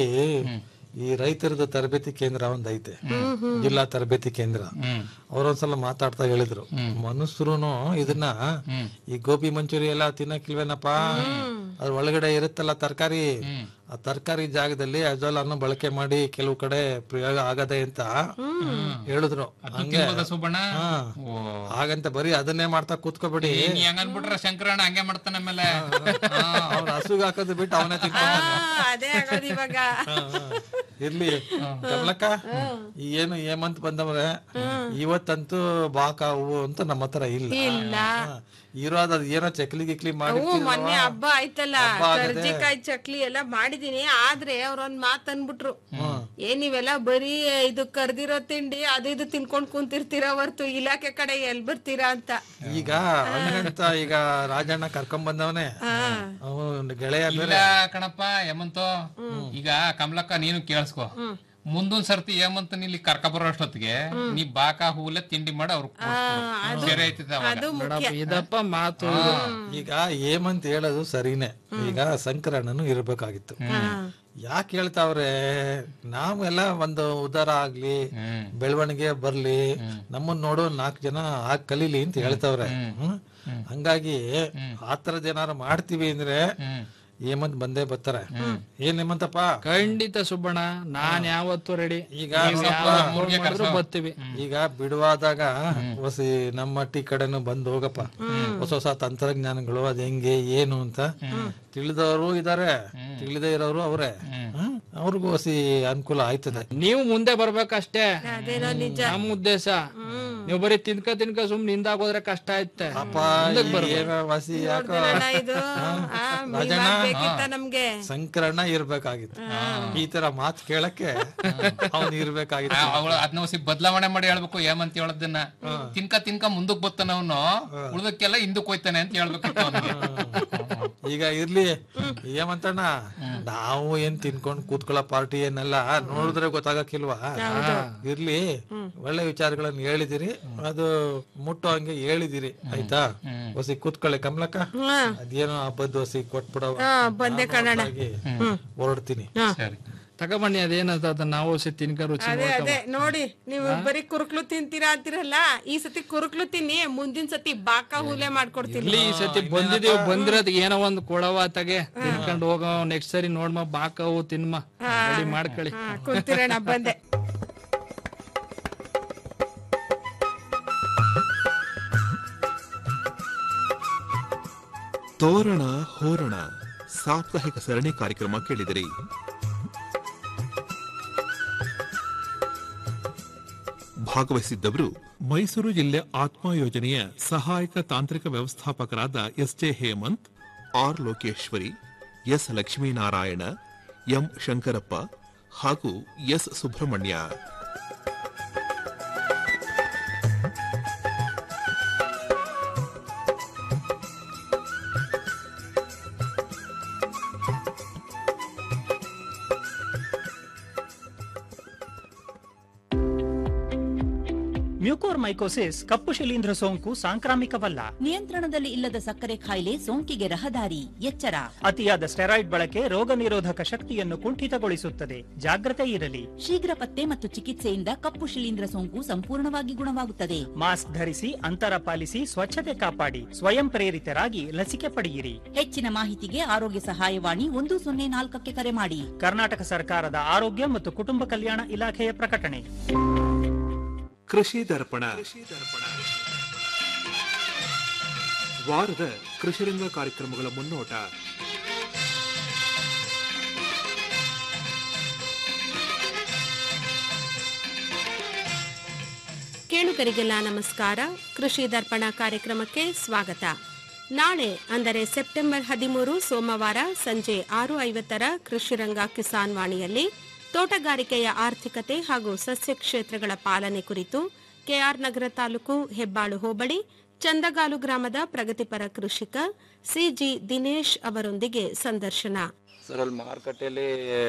ಈ ರೈತರದ್ದು ತರಬೇತಿ ಕೇಂದ್ರ ಒಂದ್ ಐತೆ ಜಿಲ್ಲಾ ತರಬೇತಿ ಕೇಂದ್ರ ಅವ್ರೊಂದ್ಸಲ ಮಾತಾಡ್ತಾ ಹೇಳಿದ್ರು ಮನುಷ್ಯರುನು ಇದನ್ನ ಈ ಗೋಬಿ ಮಂಚೂರಿ ಎಲ್ಲ ತಿನ್ನಕ್ಕಿಲ್ವೇನಪ್ಪ ಅದ್ರ ಒಳಗಡೆ ಇರುತ್ತಲ್ಲ ತರಕಾರಿ ಆ ತರಕಾರಿ ಜಾಗದಲ್ಲಿ ಅಜೋಲಾನು ಬಳಕೆ ಮಾಡಿ ಕೆಲವು ಕಡೆ ಪ್ರಯೋಗ ಆಗದೆ ಅಂತ ಹೇಳಿದ್ರು ಹಂಗೆ ತಿನ್ಬೋದ ಸುಬ್ಬಣ್ಣ ಹಾ. ಹಾಗಂತ ಬರೀ ಅದನ್ನೇ ಮಾಡ್ತಾ ಕೂತ್ಕೋಬೇಡಿ ನೀ ಹಂಗ ಅನ್ಬಿಟ್ರೆ ಶಂಕರಣ್ಣ ಹಂಗೆ ಮಾಡ್ತಾನೆ ಆಮೇಲೆ ಅವ್ನ ಹಸುಗ್ ಹಾಕೋದು ಬಿಟ್ಟು ಅವನೇ ತಿನ್ಕೊಂತಾನೆ ಆ, ಅದೇ ಆಗೋದು ಇವಾಗ ಇರ್ಲಿ ಕಮಲಕ್ಕ ಈ ಏನು ಹೇಮಂತ್ ಬಂದವ್ರೆ ಇವತ್ತಂತೂ ಬಾಕ ಹೂವು ಅಂತ ನಮ್ಮ ಹತ್ರ ಇಲ್ಲ ಇಲ್ಲ. ಹಾ. ಇರೋದ್ ಅದ್ ಏನೋ ಚಕ್ಲಿ ಗಿಕ್ಲಿ ಮಾಡಿ ಹ್ಞೂ ಮೊನ್ನೆ ಹಬ್ಬ ಆಯ್ತಲ್ಲ ಹಬ್ಬ ಆಗದೆ. ಕರ್ಜಿಕಾಯಿ ಚಕ್ಲಿ ಎಲ್ಲ ಮಾಡಿದೀನಿ ಆದ್ರೆ ಅವ್ರೊಂದ್ ಮಾತ್ ಅನ್ಬಿಟ್ರು ಏನ್ ನೀವೆಲ್ಲ ಬರೀ ಇದು ಕರ್ದಿರೋ ತಿಂಡಿ ಅದು ಇದು ತಿನ್ಕೊಂಡ್ ಕುಂತಿರ್ತೀರಾ ಹೊರ್ತು ಇಲಾಖೆ ಕಡೆ ಎಲ್ ಬರ್ತೀರಾ ಅಂತ ಈಗ ಹಂಗಂತ ಈಗ ರಾಜಣ್ಣ ಕರ್ಕೊಂಡ್ ಬಂದವನೇ ಅವನು ಗೆಳೆಯ ಇಲ್ಲ ಬೇರೆ ಕಣಪ್ಪ ಹೇಮಂತು ಈಗ ಕಮಲಕ್ಕ ನೀನು ಕೇಳಿಸ್ಕೊ ಮುಂದೊಂದ್ ಸರ್ತಿ ಹೇಮಂತ್ ಇಲ್ಲಿ ಕರ್ಕ ಬರೋ ಅಷ್ಟೊತ್ತಿಗೆ ನೀ ಬಾಕ ಹೂಲೆ ತಿಂಡಿ ಮಾಡಿ ಅವ್ರು ಬೇರೆ ಆಯ್ತದ ಅದು ನೋಡಪ್ಪ ಇದಪ್ಪ ಮಾತು ಈಗ ಹೇಮಂತ್ ಹೇಳೋದು ಸರಿನೇ ಈಗ ಸಂಕರಣನು ಇರ್ಬೇಕಾಗಿತ್ತು ಯಾಕೆ ಹೇಳ್ತಾವ್ರೆ ನಾವೆಲ್ಲ ಒಂದು ಉದಾರ ಆಗ್ಲಿ ಬೆಳವಣಿಗೆ ಬರ್ಲಿ ನಮ್ಮನ್ನ ನೋಡೋ ನಾಲ್ಕು ಜನ ಆಗ್ ಕಲೀಲಿ ಅಂತ ಹೇಳ್ತಾವ್ರೆ ಹ್ಮ್? ಹಂಗಾಗಿ ಆತರದ್ ಏನಾರು ಮಾಡ್ತೀವಿ ಅಂದ್ರೆ ಹೇಮಂತ್ ಬಂದೇ ಬರ್ತಾರೆ ಏನ್ ಹೇಮಂತಪ್ಪ ಖಂಡಿತ ಸುಬ್ಬಣ್ಣ ನಾನ್ ಯಾವತ್ತು ರೆಡಿ ಈಗ ಮಾಡಿದ್ರು ಬರ್ತೀವಿ ಈಗ ಬಿಡುವಾದಾಗ ಹೊಸಿ ನಮ್ಮ ಟೀ ಕಡೆನು ಬಂದು ಹೋಗಪ್ಪ ಹೊಸ ಹೊಸ ತಂತ್ರಜ್ಞಾನಗಳು ಅದ್ ಹೆಂಗೆ ಏನು ಅಂತ ತಿಳಿದವರು ಇದಾರೆ ತಿಳಿದೇ ಇರೋರು ಅವ್ರೆ ಹ್ಮ್? ಅವ್ರಿಗೂ ಹೊಸಿ ಅನುಕೂಲ ಆಯ್ತದೆ ನೀವು ಮುಂದೆ ಬರ್ಬೇಕಷ್ಟೇ ಅದೇನೋ ನಿಜ ನಮ್ಮ ಉದ್ದೇಶ ನೀವು ಬರೀ ತಿನ್ಕ ತಿನ್ಕ ಸುಮ್ನೆ ಹಿಂದಾಗೋದ್ರೆ ಕಷ್ಟ ಐತೆ ಅಪ್ಪ ಏನೋ ವಸಿ ಯಾಕೋ ಅಣ್ಣ ಇದು ಆ, ರಾಜಣ್ಣ ಬೇಕಿತ್ತ ನಮ್ಗೆ ಸಂಕರಣ ಇರ್ಬೇಕಾಗಿತ್ತು ಈ ತರ ಮಾತ್ ಕೇಳಕ್ಕೆ ಅವ್ನು ಇರ್ಬೇಕಾಗಿತ್ತು ಅವಳು ಅದನ್ನ ಹೊಸಿ ಬದಲಾವಣೆ ಮಾಡಿ ಹೇಳ್ಬೇಕು ಹೇಮಂತ್ ಹೇಳೋದನ್ನ ತಿನ್ಕ ತಿನ್ಕ ಮುಂದಕ್ ಬರ್ತಾನ ಅವನು ಉಳ್ದಕ್ಕೆಲ್ಲ ಹಿಂದಕ್ ಹೋಯ್ತಾನೆ ಅಂತ ಹೇಳ್ಬೇಕಿತ್ತು ಅವನಿಗೆ ಈಗ ಇರ್ಲಿ ಏಮಂತಣ್ಣ ನಾವು ಏನ್ ತಿನ್ಕೊಂಡ್ ಕೂತ್ಕೊಳ್ಳೋ ಪಾರ್ಟಿ ಏನಲ್ಲ ನೋಡಿದ್ರೆ ಗೊತ್ತಾಗಕ್ಕಿಲ್ವಾ ಇರ್ಲಿ ಒಳ್ಳೆ ವಿಚಾರಗಳನ್ನ ಹೇಳಿದಿರಿ ಅದು ಮುಟ್ಟೋ ಹಂಗೆ ಹೇಳಿದಿರಿ ಆಯ್ತಾ ಹೊಸಿ ಕೂತ್ಕೊಳ್ಳಿ ಕಮಲಕ್ಕ ಅದೇನೋ ಹಬ್ಬದ ಹೊಸಿ ಕೊಟ್ಬಿಡವ ಹಾ ಬಂದೆ ಕಣಣ್ಣ ಹೊರಡ್ತೀನಿ ಸರಿ ತಗೊಬನ್ನಿ ಅದೇನದ ಅದನ್ನ ನಾವು ಸಿ ತಿನ್ಕ ರುಚಿ ಅದೇ ಅದೇ ನೋಡಿ ನೀವು ಬರೀ ಕುರುಕ್ಲು ತಿಂತೀರಾ ಅಂತಿರಲ್ಲ ಈ ಸತಿ ಕುರುಕ್ಲು ತಿನ್ನಿ ಮುಂದಿನ ಸತಿ ಬಾಕ ಹೂಲೆ ಮಾಡ್ಕೊಡ್ತೀನಿ ಇಲ್ಲಿ ಈ ಸತಿ ಬಂದಿದೀವಿ ಬಂದಿರೋದ್ ಏನೋ ಒಂದ್ ಕೊಡವ ತಗೆ ತಿನ್ಕೊಂಡು ಹೋಗೋ ನೆಕ್ಸ್ಟ್ ಸರಿ ನೋಡ್ಮ ಬಾಕವು ತಿನ್ಮ ರೆಡಿ ಮಾಡ್ಕೊಳ್ಳಿ ಹಾ ಕುಂತಿರಣ್ಣ ಬಂದೆ ತೋರಣ ಹೋರಣ ಸಾಪ್ತಾಹಿಕ ಸರಣಿ ಕಾರ್ಯಕ್ರಮ ಕೇಳಿದಿರಿ ಭಾಗವಹಿಸಿದ್ದವರು ಮೈಸೂರು ಜಿಲ್ಲೆ ಆತ್ಮ ಯೋಜನೆಯ ಸಹಾಯಕ ತಾಂತ್ರಿಕ ವ್ಯವಸ್ಥಾಪಕರಾದ S J Hemanth R Lokeshwari S Lakshminarayana M Shankarappa ಹಾಗೂ ಎಸ್ ಸುಬ್ರಹ್ಮಣ್ಯ ಮ್ಯೂಕೋರ್ಮೈಕೋಸಿಸ್ ಕಪ್ಪು ಶಿಲೀಂಧ್ರ ಸೋಂಕು ಸಾಂಕ್ರಾಮಿಕವಲ್ಲ ನಿಯಂತ್ರಣದಲ್ಲಿ ಇಲ್ಲದ ಸಕ್ಕರೆ ಕಾಯಿಲೆ ಸೋಂಕಿಗೆ ರಹದಾರಿ ಎಚ್ಚರ ಅತಿಯಾದ ಸ್ಟೆರಾಯ್ಡ್ ಬಳಕೆ ರೋಗ ನಿರೋಧಕ ಶಕ್ತಿಯನ್ನು ಕುಂಠಿತಗೊಳಿಸುತ್ತದೆ ಜಾಗ್ರತೆ ಇರಲಿ ಶೀಘ್ರ ಪತ್ತೆ ಮತ್ತು ಚಿಕಿತ್ಸೆಯಿಂದ ಕಪ್ಪು ಶಿಲೀಂಧ್ರ ಸೋಂಕು ಸಂಪೂರ್ಣವಾಗಿ ಗುಣವಾಗುತ್ತದೆ ಮಾಸ್ಕ್ ಧರಿಸಿ ಅಂತರ ಪಾಲಿಸಿ ಸ್ವಚ್ಛತೆ ಕಾಪಾಡಿ ಸ್ವಯಂ ಪ್ರೇರಿತರಾಗಿ ಲಸಿಕೆ ಪಡೆಯಿರಿ ಹೆಚ್ಚಿನ ಮಾಹಿತಿಗೆ ಆರೋಗ್ಯ ಸಹಾಯವಾಣಿ ಒಂದು ಸೊನ್ನೆ ನಾಲ್ಕಕ್ಕೆ ಕರೆ ಮಾಡಿ ಕರ್ನಾಟಕ ಸರ್ಕಾರದ ಆರೋಗ್ಯ ಮತ್ತು ಕುಟುಂಬ ಕಲ್ಯಾಣ ಇಲಾಖೆಯ ಪ್ರಕಟಣೆ ಕೃಷಿ ದರ್ಪಣ ವಾರದ ಕೃಷಿರಂಗ ಕಾರ್ಯಕ್ರಮಗಳ ಮುನ್ನೋಟ ಕೇಳುಗರಿಗೆಲ್ಲ ನಮಸ್ಕಾರ ಕೃಷಿ ದರ್ಪಣ ಕಾರ್ಯಕ್ರಮಕ್ಕೆ ಸ್ವಾಗತ ನಾಳೆ ಅಂದರೆ ಸೆಪ್ಟೆಂಬರ್ ಹದಿಮೂರು ಸೋಮವಾರ ಸಂಜೆ ಆರು ಐವತ್ತರ ಕೃಷಿರಂಗ ಕಿಸಾನ್ ವಾಣಿಯಲ್ಲಿ ತೋಟಗಾರಿಕೆಯ ಆರ್ಥಿಕತೆ ಹಾಗೂ ಸಸ್ಯ ಕ್ಷೇತ್ರಗಳ ಪಾಲನೆ ಕುರಿತು ಕೆಆರ್ ನಗರ ತಾಲೂಕು ಹೆಬ್ಬಾಳು ಹೋಬಳಿ ಚಂದಗಾಲು ಗ್ರಾಮದ ಪ್ರಗತಿಪರ ಕೃಷಿಕ ಸಿಜಿ ದಿನೇಶ್ ಅವರೊಂದಿಗೆ ಸಂದರ್ಶನ ಸರ್ ಅಲ್ಲಿ ಮಾರುಕಟ್ಟೆಯಲ್ಲಿ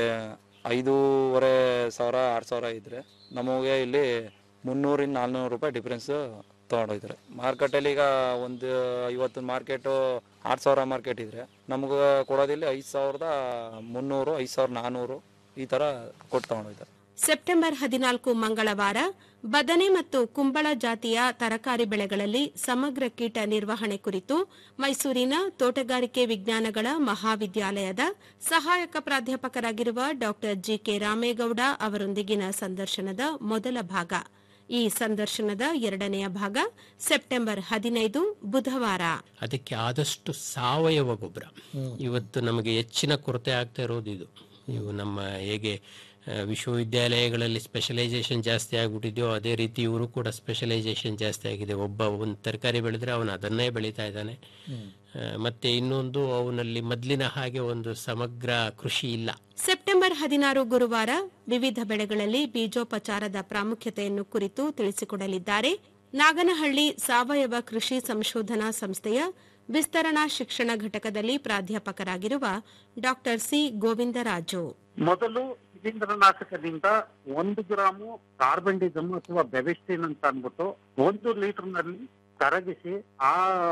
ಐದೂವರೆ ಸಾವಿರ ಆರು ಸಾವಿರ ಇದ್ರೆ ನಮಗೆ ಇಲ್ಲಿ ಮುನ್ನೂರಿಂದ ನಾಲ್ನೂರು ರೂಪಾಯಿ ಡಿಫ್ರೆನ್ಸ್ ತೊಗೊಂಡೋಗ್ತಾರೆ ಮಾರ್ಕೆಟಲ್ಲಿ ಈಗ ಒಂದು ಇವತ್ತು ಮಾರ್ಕೆಟು ಆರು ಸಾವಿರ ಮಾರ್ಕೆಟ್ ಇದ್ರೆ ನಮ್ಗೆ ಕೊಡೋದಿಲ್ಲಿ ಐದು ಸಾವಿರದ ಮುನ್ನೂರು ಐದು ಸಾವಿರದ ನಾನ್ನೂರು ಈ ಥರ ಕೊಟ್ಟು ತೊಗೊಂಡೋಗ್ತಾರೆ ಸೆಪ್ಟೆಂಬರ್ ಹದಿನಾಲ್ಕು ಮಂಗಳವಾರ ಬದನೆ ಮತ್ತು ಕುಂಬಳ ಜಾತಿಯ ತರಕಾರಿ ಬೆಳೆಗಳಲ್ಲಿ ಸಮಗ್ರ ಕೀಟ ನಿರ್ವಹಣೆ ಕುರಿತು ಮೈಸೂರಿನ ತೋಟಗಾರಿಕೆ ವಿಜ್ಞಾನಗಳ ಮಹಾವಿದ್ಯಾಲಯದ ಸಹಾಯಕ ಪ್ರಾಧ್ಯಾಪಕರಾಗಿರುವ ಡಾ ಜಿಕೆ ರಾಮೇಗೌಡ ಅವರೊಂದಿಗಿನ ಸಂದರ್ಶನದ ಮೊದಲ ಭಾಗ ಈ ಸಂದರ್ಶನದ ಎರಡನೆಯ ಭಾಗ ಸೆಪ್ಟೆಂಬರ್ ಹದಿನೈದು ಬುಧವಾರ ಅದಕ್ಕೆ ಆದಷ್ಟು ಸಾವಯವ ಗೊಬ್ಬರ ಇವತ್ತು ನಮಗೆ ಹೆಚ್ಚಿನ ಕೊರತೆ ಆಗ್ತಾ ಇರೋದು ಇದು ಇವು ನಮ್ಮ ಹೇಗೆ ಆ, ವಿಶ್ವವಿದ್ಯಾಲಯಗಳಲ್ಲಿ ಸ್ಪೆಷಲೈಸೇಷನ್ ಜಾಸ್ತಿ ಆಗ್ಬಿಟ್ಟಿದೆಯೋ ಅದೇ ರೀತಿ ಇವರು ಕೂಡ ಸ್ಪೆಷಲೈಸೇಷನ್ ಜಾಸ್ತಿ ಆಗಿದೆ ಒಬ್ಬ ಒಂದು ತರಕಾರಿ ಬೆಳೆದ್ರೆ ಅವನು ಅದನ್ನೇ ಬೆಳೀತಾ ಇದ್ದಾನೆ ಆ, ಮತ್ತೆ ಇನ್ನೊಂದು ಅವನಲ್ಲಿ ಮೊದಲಿನ ಹಾಗೆ ಒಂದು ಸಮಗ್ರ ಕೃಷಿ ಇಲ್ಲ ಸೆಪ್ಟೆಂಬರ್ ಹದಿನಾರು ಗುರುವಾರ ವಿವಿಧ ಬೆಳೆಗಳಲ್ಲಿ ಬೀಜೋಪಚಾರದ ಪ್ರಾಮುಖ್ಯತೆಯನ್ನು ಕುರಿತು ತಿಳಿಸಿಕೊಡಲಿದ್ದಾರೆ ನಾಗನಹಳ್ಳಿ ಸಾವಯವ ಕೃಷಿ ಸಂಶೋಧನಾ ಸಂಸ್ಥೆಯ ವಿಸ್ತರಣಾ ಶಿಕ್ಷಣ ಘಟಕದಲ್ಲಿ ಪ್ರಾಧ್ಯಾಪಕರಾಗಿರುವ ಡಾ ಸಿ ಗೋವಿಂದರಾಜು ಮೊದಲು ಶಿಲೀಂಧ್ರನಾಶಕದಿಂದ ಒಂದು ಗ್ರಾಮು ಕಾರ್ಬನ್ಡಿಸಮ್ ಅಥವಾ ಬೆವೆಸ್ಟಿನ್ ಅಂತ ಅಂದ್ಬಿಟ್ಟು ಒಂದು ಲೀಟರ್ ನಲ್ಲಿ ಕರಗಿಸಿ ಆ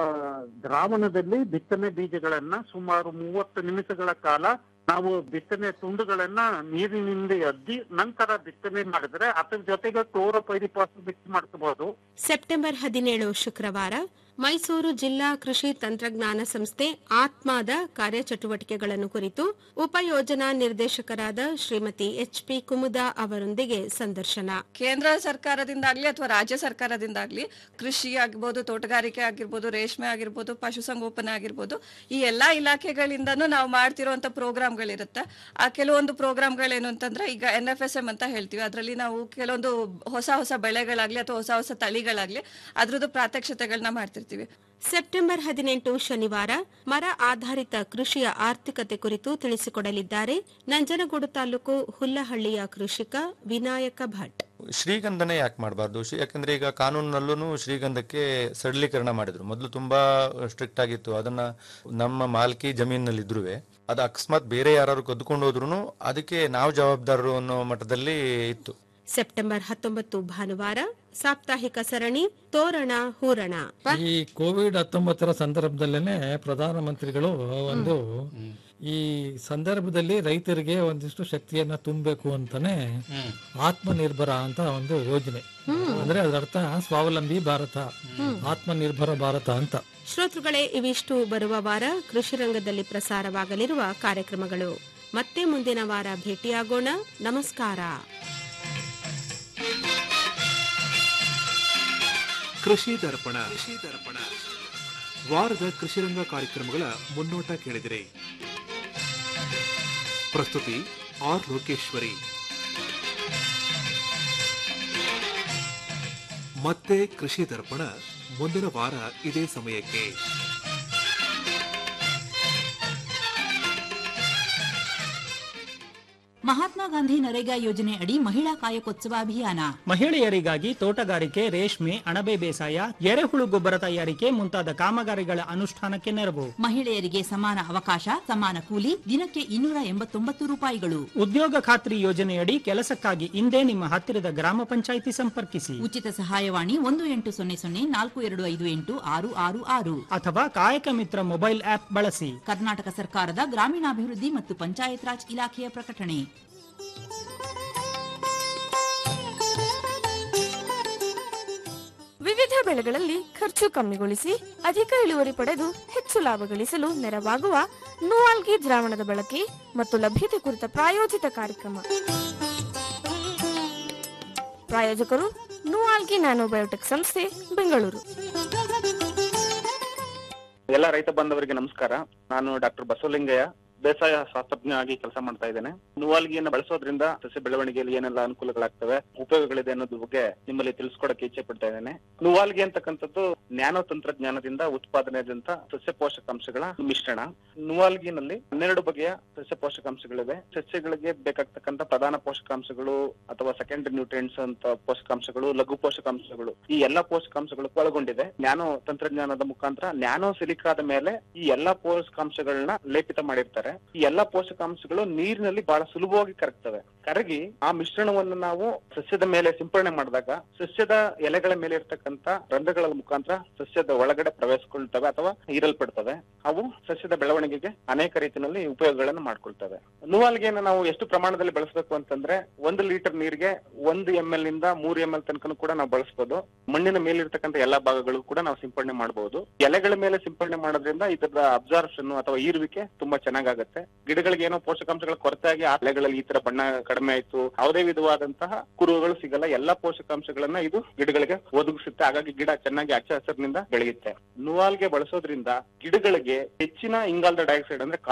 ದ್ರಾವಣದಲ್ಲಿ ಬಿತ್ತನೆ ಬೀಜಗಳನ್ನ ಸುಮಾರು ಮೂವತ್ತು ನಿಮಿಷಗಳ ಕಾಲ ನಾವು ಬಿತ್ತನೆ ತುಂಡುಗಳನ್ನ ನೀರಿನಿಂದ ಅದ್ದಿ ನಂತರ ಬಿತ್ತನೆ ಮಾಡಿದ್ರೆ ಅದ್ರ ಜೊತೆಗೆ ಕ್ಲೋರೋಪೈರಿಪಾಸ್ ಮಿಕ್ಸ್ ಮಾಡ್ಕೋಬಹುದು ಸೆಪ್ಟೆಂಬರ್ ಹದಿನೇಳು ಶುಕ್ರವಾರ ಮೈಸೂರು ಜಿಲ್ಲಾ ಕೃಷಿ ತಂತ್ರಜ್ಞಾನ ಸಂಸ್ಥೆ ಆತ್ಮಾದ ಕಾರ್ಯಚಟುವಟಿಕೆಗಳನ್ನು ಕುರಿತು ಉಪಯೋಜನಾ ನಿರ್ದೇಶಕರಾದ ಶ್ರೀಮತಿ ಎಚ್ಪಿ ಕುಮುದಾ ಅವರೊಂದಿಗೆ ಸಂದರ್ಶನ ಕೇಂದ್ರ ಸರ್ಕಾರದಿಂದಾಗ್ಲಿ ಅಥವಾ ರಾಜ್ಯ ಸರ್ಕಾರದಿಂದಾಗ್ಲಿ ಕೃಷಿ ಆಗಿರ್ಬೋದು ತೋಟಗಾರಿಕೆ ಆಗಿರ್ಬೋದು ರೇಷ್ಮೆ ಆಗಿರ್ಬೋದು ಪಶುಸಂಗೋಪನೆ ಆಗಿರ್ಬೋದು ಈ ಎಲ್ಲಾ ಇಲಾಖೆಗಳಿಂದನೂ ನಾವು ಮಾಡ್ತಿರುವಂತ ಪ್ರೋಗ್ರಾಮ್ಗಳಿರುತ್ತೆ ಆ ಕೆಲವೊಂದು ಪ್ರೋಗ್ರಾಮ್ಗಳೇನು ಅಂತಂದ್ರೆ ಈಗ ಎನ್ ಎಫ್ ಎಸ್ ಎಂ ಅಂತ ಹೇಳ್ತೀವಿ ಅದರಲ್ಲಿ ನಾವು ಕೆಲವೊಂದು ಹೊಸ ಹೊಸ ಬೆಳೆಗಳಾಗ್ಲಿ ಅಥವಾ ಹೊಸ ಹೊಸ ತಳಿಗಳಾಗ್ಲಿ ಅದ್ರದ್ದು ಪ್ರಾತ್ಯಕ್ಷತೆಗಳನ್ನ ಮಾಡ್ತಿರ್ತೀವಿ ಸೆಪ್ಟೆಂಬರ್ ಹದಿನೆಂಟು ಶನಿವಾರ ಮರ ಆಧಾರಿತ ಕೃಷಿಯ ಆರ್ಥಿಕತೆ ಕುರಿತು ತಿಳಿಸಿಕೊಡಲಿದ್ದಾರೆ ನಂಜನಗೂಡು ತಾಲೂಕು ಹುಲ್ಲಹಳ್ಳಿಯ ಕೃಷಿಕ ವಿನಾಯಕ ಭಟ್ ಶ್ರೀಗಂಧನೇ ಯಾಕೆ ಮಾಡಬಾರ್ದು ಯಾಕಂದ್ರೆ ಈಗ ಕಾನೂನಲ್ಲೂ ಶ್ರೀಗಂಧಕ್ಕೆ ಸರಳೀಕರಣ ಮಾಡಿದ್ರು ಮೊದಲು ತುಂಬಾ ಸ್ಟ್ರಿಕ್ಟ್ ಆಗಿತ್ತು ಅದನ್ನ ನಮ್ಮ ಮಾಲ್ಕಿ ಜಮೀನಲ್ಲಿ ಇದ್ರು ಅದು ಅಕಸ್ಮಾತ್ ಬೇರೆ ಯಾರು ಕದ್ಕೊಂಡು ಹೋದ್ರು ಅದಕ್ಕೆ ನಾವು ಜವಾಬ್ದಾರರು ಅನ್ನೋ ಮಟ್ಟದಲ್ಲಿ ಇತ್ತು ಸೆಪ್ಟೆಂಬರ್ ಹತ್ತೊಂಬತ್ತು ಭಾನುವಾರ ಸಾಪ್ತಾಹಿಕ ಸರಣಿ ತೋರಣ ಹೂರಣ ಈ ಕೋವಿಡ್ ಹತ್ತೊಂಬತ್ತರ ಸಂದರ್ಭದಲ್ಲೇನೆ ಪ್ರಧಾನಮಂತ್ರಿಗಳು ಒಂದು ಈ ಸಂದರ್ಭದಲ್ಲಿ ರೈತರಿಗೆ ಒಂದಿಷ್ಟು ಶಕ್ತಿಯನ್ನ ತುಂಬಬೇಕು ಅಂತಾನೆ ಆತ್ಮನಿರ್ಭರ ಅಂತ ಒಂದು ಯೋಜನೆ ಅಂದ್ರೆ ಅದರ ಅರ್ಥ ಸ್ವಾವಲಂಬಿ ಭಾರತ ಆತ್ಮನಿರ್ಭರ ಭಾರತ ಅಂತ ಶ್ರೋತೃಗಳೇ ಇವಿಷ್ಟು ಬರುವ ವಾರ ಕೃಷಿ ರಂಗದಲ್ಲಿ ಪ್ರಸಾರವಾಗಲಿರುವ ಕಾರ್ಯಕ್ರಮಗಳು ಮತ್ತೆ ಮುಂದಿನ ವಾರ ಭೇಟಿಯಾಗೋಣ ನಮಸ್ಕಾರ ಕೃಷಿ ದರ್ಪಣ ಕೃಷಿ ದರ್ಪಣ ವಾರದ ಕೃಷಿರಂಗ ಕಾರ್ಯಕ್ರಮಗಳ ಮುನ್ನೋಟ ಕೇಳಿದಿರಿ ಪ್ರಸ್ತುತಿ ಆರ್ ಲೋಕೇಶ್ವರಿ ಮತ್ತೆ ಕೃಷಿ ದರ್ಪಣ ಮುಂದಿನ ವಾರ ಇದೇ ಸಮಯಕ್ಕೆ ಮಹಾತ್ಮ ಗಾಂಧಿ ನರೇಗಾ ಯೋಜನೆ ಅಡಿ ಮಹಿಳಾ ಕಾಯಕೋತ್ಸವ ಅಭಿಯಾನ ಮಹಿಳೆಯರಿಗಾಗಿ ತೋಟಗಾರಿಕೆ ರೇಷ್ಮೆ ಅಣಬೆ ಬೇಸಾಯ ಎರೆಹುಳು ಗೊಬ್ಬರ ತಯಾರಿಕೆ ಮುಂತಾದ ಕಾಮಗಾರಿಗಳ ಅನುಷ್ಠಾನಕ್ಕೆ ನೆರವು ಮಹಿಳೆಯರಿಗೆ ಸಮಾನ ಅವಕಾಶ ಸಮಾನ ಕೂಲಿ ದಿನಕ್ಕೆ ಇನ್ನೂರ ಎಂಬತ್ತೊಂಬತ್ತು ರೂಪಾಯಿಗಳು ಉದ್ಯೋಗ ಖಾತ್ರಿ ಯೋಜನೆಯಡಿ ಕೆಲಸಕ್ಕಾಗಿ ಇಂದೇ ನಿಮ್ಮ ಹತ್ತಿರದ ಗ್ರಾಮ ಪಂಚಾಯಿತಿ ಸಂಪರ್ಕಿಸಿ ಉಚಿತ ಸಹಾಯವಾಣಿ ಒಂದು ಎಂಟು ಸೊನ್ನೆ ಸೊನ್ನೆ ನಾಲ್ಕು ಎರಡು ಐದು ಎಂಟು ಆರು ಆರು ಆರು ಅಥವಾ ಕಾಯಕ ಮಿತ್ರ ಮೊಬೈಲ್ ಆಪ್ ಬಳಸಿ ಕರ್ನಾಟಕ ಸರ್ಕಾರದ ಗ್ರಾಮೀಣಾಭಿವೃದ್ಧಿ ಮತ್ತು ಪಂಚಾಯತ್ ರಾಜ್ ಇಲಾಖೆಯ ಪ್ರಕಟಣೆ ವಿವಿಧ ಬೆಳೆಗಳಲ್ಲಿ ಖರ್ಚು ಕಮ್ಮಿಗೊಳಿಸಿ ಅಧಿಕ ಇಳುವರಿ ಪಡೆದು ಹೆಚ್ಚು ಲಾಭ ಗಳಿಸಲು ನೆರವಾಗುವ ನೂವಾಲ್ಗಿ ದ್ರಾವಣದ ಬಳಕೆ ಮತ್ತು ಲಭ್ಯತೆ ಕುರಿತ ಪ್ರಾಯೋಜಿತ ಕಾರ್ಯಕ್ರಮ ಪ್ರಾಯೋಜಕರು ನೂವಾಲ್ಗಿ ನ್ಯಾನೋಬಯೋಟೆಕ್ ಸಂಸ್ಥೆ ಬೆಂಗಳೂರು ಎಲ್ಲ ರೈತ ಬಾಂಧವರಿಗೆ ನಮಸ್ಕಾರ ನಾನು ಡಾಕ್ಟರ್ ಬಸವಲಿಂಗಯ್ಯ ಬೇಸಾಯ ಶಾಸ್ತ್ರಜ್ಞ ಆಗಿ ಕೆಲಸ ಮಾಡ್ತಾ ಇದ್ದೇನೆ ನುವಾಲ್ಗಿಯನ್ನು ಬಳಸೋದ್ರಿಂದ ಸಸ್ಯ ಬೆಳವಣಿಗೆಯಲ್ಲಿ ಏನೆಲ್ಲ ಅನುಕೂಲಗಳಾಗ್ತವೆ ಉಪಯೋಗಗಳಿದೆ ಅನ್ನೋದ್ರ ಬಗ್ಗೆ ನಿಮ್ಮಲ್ಲಿ ತಿಳಿಸ್ಕೊಡಕ್ಕೆ ಇಚ್ಛೆ ಪಡ್ತಾ ಇದ್ದೇನೆ ನುವಾಲ್ಗಿ ಅಂತಕ್ಕಂಥದ್ದು ನ್ಯಾನೋ ತಂತ್ರಜ್ಞಾನದಿಂದ ಉತ್ಪಾದನೆಯಾದಂತ ಸಸ್ಯ ಪೋಷಕಾಂಶಗಳ ಮಿಶ್ರಣ ನುವಾಲ್ಗಿನಲ್ಲಿ ಹನ್ನೆರಡು ಬಗೆಯ ಸಸ್ಯ ಪೋಷಕಾಂಶಗಳಿವೆ ಸಸ್ಯಗಳಿಗೆ ಬೇಕಾಗ್ತಕ್ಕಂಥ ಪ್ರಧಾನ ಪೋಷಕಾಂಶಗಳು ಅಥವಾ ಸೆಕೆಂಡರಿ ನ್ಯೂಟ್ರಿಯೆಂಟ್ಸ್ ಅಂತ ಪೋಷಕಾಂಶಗಳು ಲಘು ಪೋಷಕಾಂಶಗಳು ಈ ಎಲ್ಲಾ ಪೋಷಕಾಂಶಗಳು ಒಳಗೊಂಡಿದೆ ನ್ಯಾನೋ ತಂತ್ರಜ್ಞಾನದ ಮುಖಾಂತರ ನ್ಯಾನೋ ಸಿಲಿಕಾದ ಮೇಲೆ ಈ ಎಲ್ಲಾ ಪೋಷಕಾಂಶಗಳನ್ನ ಲೇಪಿತ ಮಾಡಿರ್ತಾರೆ ಈ ಎಲ್ಲಾ ಪೋಷಕಾಂಶಗಳು ನೀರಿನಲ್ಲಿ ಬಹಳ ಸುಲಭವಾಗಿ ಕರಗ್ತವೆ ಕರಗಿ ಆ ಮಿಶ್ರಣವನ್ನು ನಾವು ಸಸ್ಯದ ಮೇಲೆ ಸಿಂಪಡಣೆ ಮಾಡಿದಾಗ ಸಸ್ಯದ ಎಲೆಗಳ ಮೇಲೆ ಇರ್ತಕ್ಕಂಥ ರಂಧ್ರಗಳ ಮುಖಾಂತರ ಸಸ್ಯದ ಒಳಗಡೆ ಪ್ರವೇಶಿಸ್ಕೊಳ್ತವೆ ಅಥವಾ ಹೀರಲ್ಪಡ್ತವೆ ಅವು ಸಸ್ಯದ ಬೆಳವಣಿಗೆಗೆ ಅನೇಕ ರೀತಿಯಲ್ಲಿ ಉಪಯೋಗಗಳನ್ನು ಮಾಡ್ಕೊಳ್ತವೆ ನುವಾಲ್ಗೆಯನ್ನು ನಾವು ಎಷ್ಟು ಪ್ರಮಾಣದಲ್ಲಿ ಬಳಸಬೇಕು ಅಂತಂದ್ರೆ ಒಂದು ಲೀಟರ್ ನೀರಿಗೆ ಒಂದು ಎಂ ಎಲ್ ನಿಂದ ಮೂರು ಎಂ ಎಲ್ ತನಕ ಕೂಡ ನಾವು ಬಳಸಬಹುದು ಮಣ್ಣಿನ ಮೇಲಿರ್ತಕ್ಕಂಥ ಎಲ್ಲಾ ಭಾಗಗಳು ಕೂಡ ನಾವು ಸಿಂಪಡಣೆ ಮಾಡಬಹುದು ಎಲೆಗಳ ಮೇಲೆ ಸಿಂಪಡಣೆ ಮಾಡೋದ್ರಿಂದ ಇದರ ಅಬ್ಸಾರ್ಪ್ಷನ್ ಅಥವಾ ಈರುವಿಕೆ ತುಂಬಾ ಚೆನ್ನಾಗಾಗುತ್ತೆ ಗಿಡಗಳಿಗೆ ಏನೋ ಪೋಷಕಾಂಶಗಳ ಕೊರತೆ ಆಗಿ ಆ ಎಲೆಗಳಲ್ಲಿ ಈ ತರ ಬಣ್ಣ ಕಡಿಮೆ ಆಯ್ತು ಯಾವುದೇ ವಿಧವಾದಂತಹ ಕುರುಹುಗಳು ಸಿಗಲ್ಲ ಎಲ್ಲಾ ಪೋಷಕಾಂಶಗಳನ್ನ ಇದು ಗಿಡಗಳಿಗೆ ಒದಗಿಸುತ್ತೆ ಹಾಗಾಗಿ ಗಿಡ ಚೆನ್ನಾಗಿ ಹಚ್ಚ ಹಸಿರಿನಿಂದ ಬೆಳೆಯುತ್ತೆ ನುವಾಲ್ಗೆ ಬಳಸೋದ್ರಿಂದ ಗಿಡಗಳಿಗೆ ಹೆಚ್ಚಿನ ಇಂಗಾಲದ ಡೈಆಕ್ಸೈಡ್ ಅಂದ್ರೆ